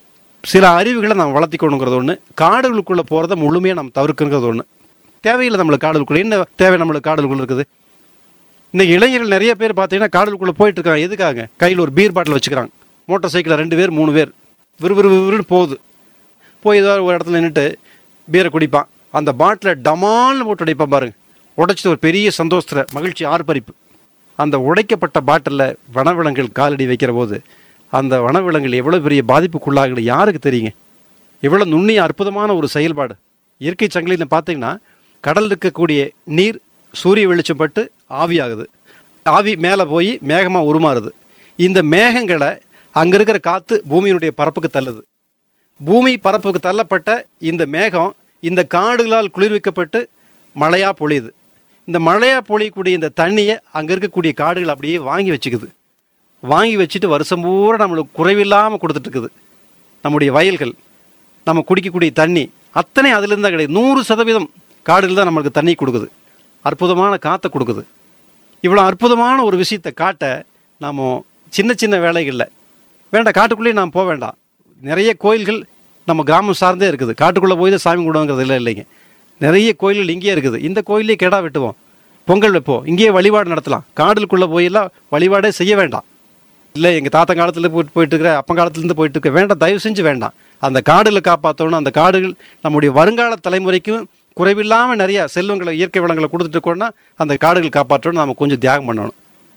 சில அறிவுகளை நாம் வளர்த்திக்கணுங்கிறது ஒன்று காடுகளுக்குள்ளே போகிறத முழுமையாக நம்ம தவிர்க்குங்கிறது ஒன்று தேவையில்லை நம்மளுக்கு காடுகளுக்குள்ளே என்ன தேவை நம்மளுக்கு காடுகளுக்குள்ள இருக்குது இன்னைக்கு இளைஞர்கள் நிறைய பேர் பார்த்தீங்கன்னா காடுகளுக்குள்ளே போயிட்டு இருக்காங்க எதுக்காக கையில் ஒரு பீர் பாட்டில் வச்சுக்கிறாங்க மோட்டார் சைக்கிளில் ரெண்டு பேர் மூணு பேர் விறுவிறு விறுவிறுன்னு போகுது போய் ஏதோ ஒரு இடத்துல நின்றுட்டு பீரை குடிப்பான் அந்த பாட்டிலை டமால்னு போட்டு உடைப்பான் பாருங்க உடைச்சிட்டு ஒரு பெரிய சந்தோஷத்தில் மகிழ்ச்சி ஆர்ப்பரிப்பு அந்த உடைக்கப்பட்ட பாட்டிலில் வனவிலங்குகள் காலடி வைக்கிற போது அந்த வனவிலங்குகள் எவ்வளோ பெரிய பாதிப்புக்குள்ளாகுது யாருக்கு தெரியுங்க எவ்வளோ நுண்ணிய அற்புதமான ஒரு செயல்பாடு இயற்கை சங்கிலியில் பார்த்தீங்கன்னா கடல் இருக்கக்கூடிய நீர் சூரிய வெளிச்சம் பட்டு ஆவியாகுது ஆவி மேலே போய் மேகமாக உருமாறுது இந்த மேகங்களை அங்கே இருக்கிற காற்று பூமியினுடைய பரப்புக்கு தள்ளுது பூமி பரப்புக்கு தள்ளப்பட்ட இந்த மேகம் இந்த காடுகளால் குளிர்விக்கப்பட்டு மழையாக பொழியுது இந்த மழையாக பொழியக்கூடிய இந்த தண்ணியை அங்கே இருக்கக்கூடிய காடுகள் அப்படியே வாங்கி வச்சுக்குது வாங்கி வச்சுட்டு வருஷம் பூரா நம்மளுக்கு குறைவில்லாமல் கொடுத்துட்டு இருக்குது நம்முடைய வயல்கள் நம்ம குடிக்கக்கூடிய தண்ணி அத்தனை அதுலேருந்து தான் கிடையாது நூறு சதவீதம் காடுகள் தான் நம்மளுக்கு தண்ணி கொடுக்குது அற்புதமான காற்றை கொடுக்குது இவ்வளோ அற்புதமான ஒரு விஷயத்தை காட்ட நாம் சின்ன சின்ன வேலைகளில் வேண்டாம் காட்டுக்குள்ளேயே நாம் போக வேண்டாம் நிறைய கோயில்கள் நம்ம கிராமம் சார்ந்தே இருக்குது காட்டுக்குள்ளே போய் தான் சாமி கும்பிடுங்கிறது இல்லை இல்லைங்க நிறைய கோயில்கள் இங்கேயே இருக்குது இந்த கோயிலே கெடா வெட்டுவோம் பொங்கல் வைப்போம் இங்கேயே வழிபாடு நடத்தலாம் காடுகளுக்குள்ளே போயெல்லாம் வழிபாடே செய்ய வேண்டாம் இல்லை எங்கள் தாத்தா காலத்தில் போயிட்டு போயிட்டு இருக்கிற அப்பன் காலத்துலேருந்து போயிட்டு இருக்க வேண்டாம் தயவு செஞ்சு வேண்டாம் அந்த காடுகளை காப்பாற்றணும் அந்த காடுகள் நம்முடைய வருங்கால தலைமுறைக்கும் குறைவில்லாமல் நிறைய செல்வங்களை இயற்கை வளங்களை கொடுத்துட்டு இருக்கோம்னா அந்த காடுகள் காப்பாற்றணும் நம்ம கொஞ்சம் தியாகம் பண்ணணும்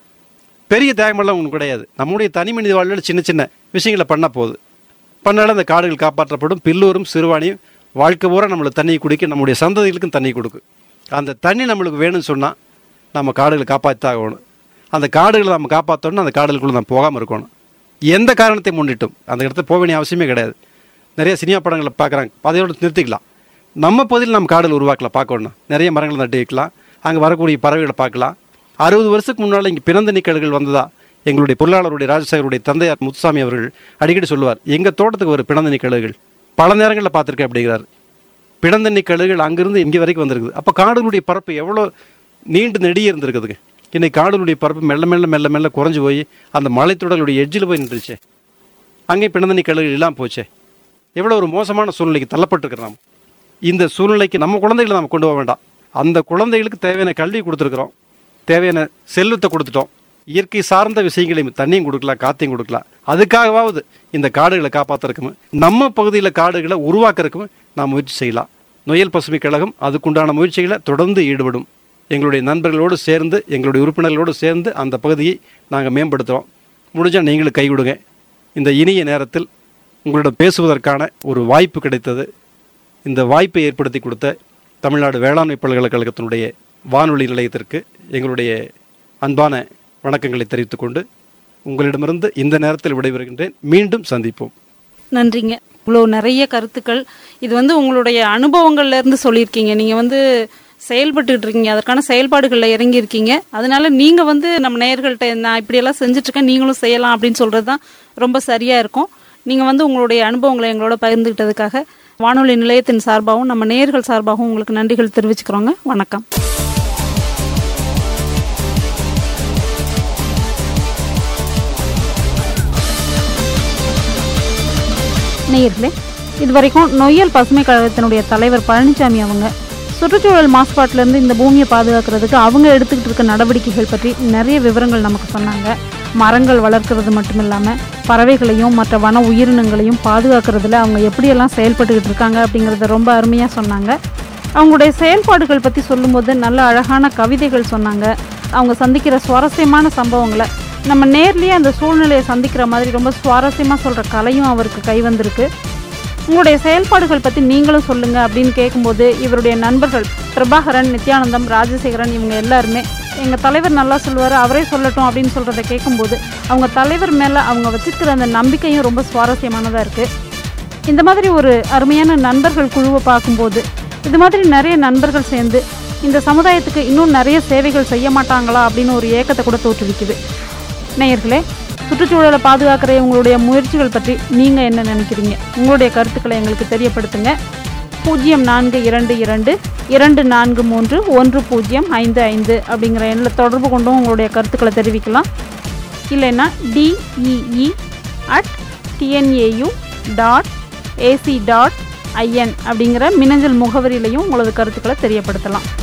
பெரிய தியாகமெல்லாம் ஒன்றும் கிடையாது நம்முடைய தனி மனித வாழ்வில் சின்ன சின்ன விஷயங்களை பண்ணால் போகுது பண்ணாலும் அந்த காடுகள் காப்பாற்றப்படும் பில்லூரும் சிறுவாணியும் வாழ்க்கை பூரா நம்மளுக்கு தண்ணி குடிக்க நம்முடைய சந்ததிகளுக்கும் தண்ணி கொடுக்கும் அந்த தண்ணி நம்மளுக்கு வேணும்னு சொன்னால் நம்ம காடுகளை காப்பாற்றித்தான் ஆகணும் அந்த காடுகளை நம்ம காப்பாற்றணும் அந்த காடுகளுக்குள்ள நம்ம போகாமல் இருக்கணும் எந்த காரணத்தை முன்னிட்டும் அந்த இடத்துல போக வேண்டிய அவசியமே கிடையாது நிறைய சினிமா படங்களை பார்க்குறாங்க அதையோடு நிறுத்திக்கலாம் நம்ம பகுதியில் நம்ம காடுகள் உருவாக்கலாம் பார்க்கணும் நிறைய மரங்களை நட்டு வைக்கலாம் அங்கே வரக்கூடிய பறவைகளை பார்க்கலாம் அறுபது வருஷத்துக்கு முன்னால் இங்கே பிறந்த நிக்கல்கள் வந்ததா எங்களுடைய பொருளாளருடைய ராஜசேகருடைய தந்தையார் முத்துசாமி அவர்கள் அடிக்கடி சொல்லுவார் எங்கள் தோட்டத்துக்கு ஒரு பிணந்தண்ணி கழுகுகள் பல நேரங்களில் பார்த்துருக்கேன் அப்படிங்கிறார் பிணந்தண்ணி கழுகுகள் அங்கிருந்து இங்கே வரைக்கும் வந்திருக்குது அப்போ காடுகளுடைய பரப்பு எவ்வளோ நீண்டு நெடிய இருந்திருக்குதுங்க இன்னைக்கு காடுகளுடைய பரப்பு மெல்ல மெல்ல மெல்ல மெல்ல குறைஞ்சு போய் அந்த மலைத்தொடர்களுடைய எட்ஜில் போய் நின்றுச்சே அங்கேயும் பிணந்தண்ணி கழுகுகள் இல்லாமல் போச்சே எவ்வளோ ஒரு மோசமான சூழ்நிலைக்கு தள்ளப்பட்டிருக்கிறோம் நாம் இந்த சூழ்நிலைக்கு நம்ம குழந்தைகளை நம்ம கொண்டு போக வேண்டாம் அந்த குழந்தைகளுக்கு தேவையான கல்வி கொடுத்துருக்குறோம் தேவையான செல்வத்தை கொடுத்துட்டோம் இயற்கை சார்ந்த விஷயங்களையும் தண்ணியும் கொடுக்கலாம் காத்தையும் கொடுக்கலாம் அதுக்காகவாவது இந்த காடுகளை காப்பாற்றுறதுக்கும் நம்ம பகுதியில் காடுகளை உருவாக்குறதுக்கும் நாம் முயற்சி செய்யலாம் நொயல் பசுமை கழகம் அதுக்குண்டான முயற்சிகளை தொடர்ந்து ஈடுபடும் எங்களுடைய நண்பர்களோடு சேர்ந்து எங்களுடைய உறுப்பினர்களோடு சேர்ந்து அந்த பகுதியை நாங்கள் மேம்படுத்துகிறோம் முடிஞ்சால் நீங்களும் கை கொடுங்க இந்த இனிய நேரத்தில் உங்களிடம் பேசுவதற்கான ஒரு வாய்ப்பு கிடைத்தது இந்த வாய்ப்பை ஏற்படுத்தி கொடுத்த தமிழ்நாடு வேளாண்மை பல்கலைக்கழகத்தினுடைய வானொலி நிலையத்திற்கு எங்களுடைய அன்பான வணக்கங்களை தெரிவித்துக் கொண்டு உங்களிடமிருந்து இந்த நேரத்தில் விடைபெறுகின்றேன் மீண்டும் சந்திப்போம் நன்றிங்க இவ்வளோ நிறைய கருத்துக்கள் இது வந்து உங்களுடைய அனுபவங்கள்ல இருந்து சொல்லியிருக்கீங்க நீங்கள் வந்து செயல்பட்டுட்டு இருக்கீங்க அதற்கான செயல்பாடுகளில் இறங்கி இருக்கீங்க அதனால நீங்கள் வந்து நம்ம நேயர்கள்ட்ட நான் இப்படியெல்லாம் செஞ்சுட்டு இருக்கேன் நீங்களும் செய்யலாம் அப்படின்னு சொல்கிறது தான் ரொம்ப சரியாக இருக்கும் நீங்கள் வந்து உங்களுடைய அனுபவங்களை எங்களோட பகிர்ந்துக்கிட்டதுக்காக வானொலி நிலையத்தின் சார்பாகவும் நம்ம நேயர்கள் சார்பாகவும் உங்களுக்கு நன்றிகள் தெரிவிச்சுக்கிறோங்க வணக்கம் நேயர்களே இதுவரைக்கும் நொய்யல் பசுமை கழகத்தினுடைய தலைவர் பழனிசாமி அவங்க சுற்றுச்சூழல் மாசுபாட்டிலேருந்து இந்த பூமியை பாதுகாக்கிறதுக்கு அவங்க எடுத்துக்கிட்டு இருக்க நடவடிக்கைகள் பற்றி நிறைய விவரங்கள் நமக்கு சொன்னாங்க மரங்கள் வளர்க்கறது மட்டும் இல்லாமல் பறவைகளையும் மற்ற வன உயிரினங்களையும் பாதுகாக்கிறதுல அவங்க எப்படியெல்லாம் செயல்பட்டுக்கிட்டு இருக்காங்க அப்படிங்கிறத ரொம்ப அருமையாக சொன்னாங்க அவங்களுடைய செயல்பாடுகள் பற்றி சொல்லும்போது நல்ல அழகான கவிதைகள் சொன்னாங்க அவங்க சந்திக்கிற சுவாரஸ்யமான சம்பவங்களை நம்ம நேர்லேயே அந்த சூழ்நிலையை சந்திக்கிற மாதிரி ரொம்ப சுவாரஸ்யமாக சொல்கிற கலையும் அவருக்கு கை வந்திருக்கு உங்களுடைய செயல்பாடுகள் பற்றி நீங்களும் சொல்லுங்க அப்படின்னு கேட்கும்போது இவருடைய நண்பர்கள் பிரபாகரன் நித்யானந்தம் ராஜசேகரன் இவங்க எல்லாருமே எங்கள் தலைவர் நல்லா சொல்லுவார் அவரே சொல்லட்டும் அப்படின்னு சொல்கிறத கேட்கும்போது அவங்க தலைவர் மேலே அவங்க வச்சிருக்கிற அந்த நம்பிக்கையும் ரொம்ப சுவாரஸ்யமானதாக இருக்குது இந்த மாதிரி ஒரு அருமையான நண்பர்கள் குழுவை பார்க்கும்போது இது மாதிரி நிறைய நண்பர்கள் சேர்ந்து இந்த சமுதாயத்துக்கு இன்னும் நிறைய சேவைகள் செய்ய மாட்டாங்களா அப்படின்னு ஒரு ஏக்கத்தை கூட தோற்றுவிக்குது நேயர்களே சுற்றுச்சூழலை பாதுகாக்கிற உங்களுடைய முயற்சிகள் பற்றி நீங்கள் என்ன நினைக்கிறீங்க உங்களுடைய கருத்துக்களை எங்களுக்கு தெரியப்படுத்துங்க பூஜ்ஜியம் நான்கு இரண்டு இரண்டு இரண்டு நான்கு மூன்று ஒன்று பூஜ்ஜியம் ஐந்து ஐந்து அப்படிங்கிற எண்ணில் தொடர்பு கொண்டும் உங்களுடைய கருத்துக்களை தெரிவிக்கலாம் இல்லைன்னா D E E at T N A U dot A C dot I N அப்படிங்கிற மின்னஞ்சல் முகவரியிலையும் உங்களது கருத்துக்களை தெரியப்படுத்தலாம்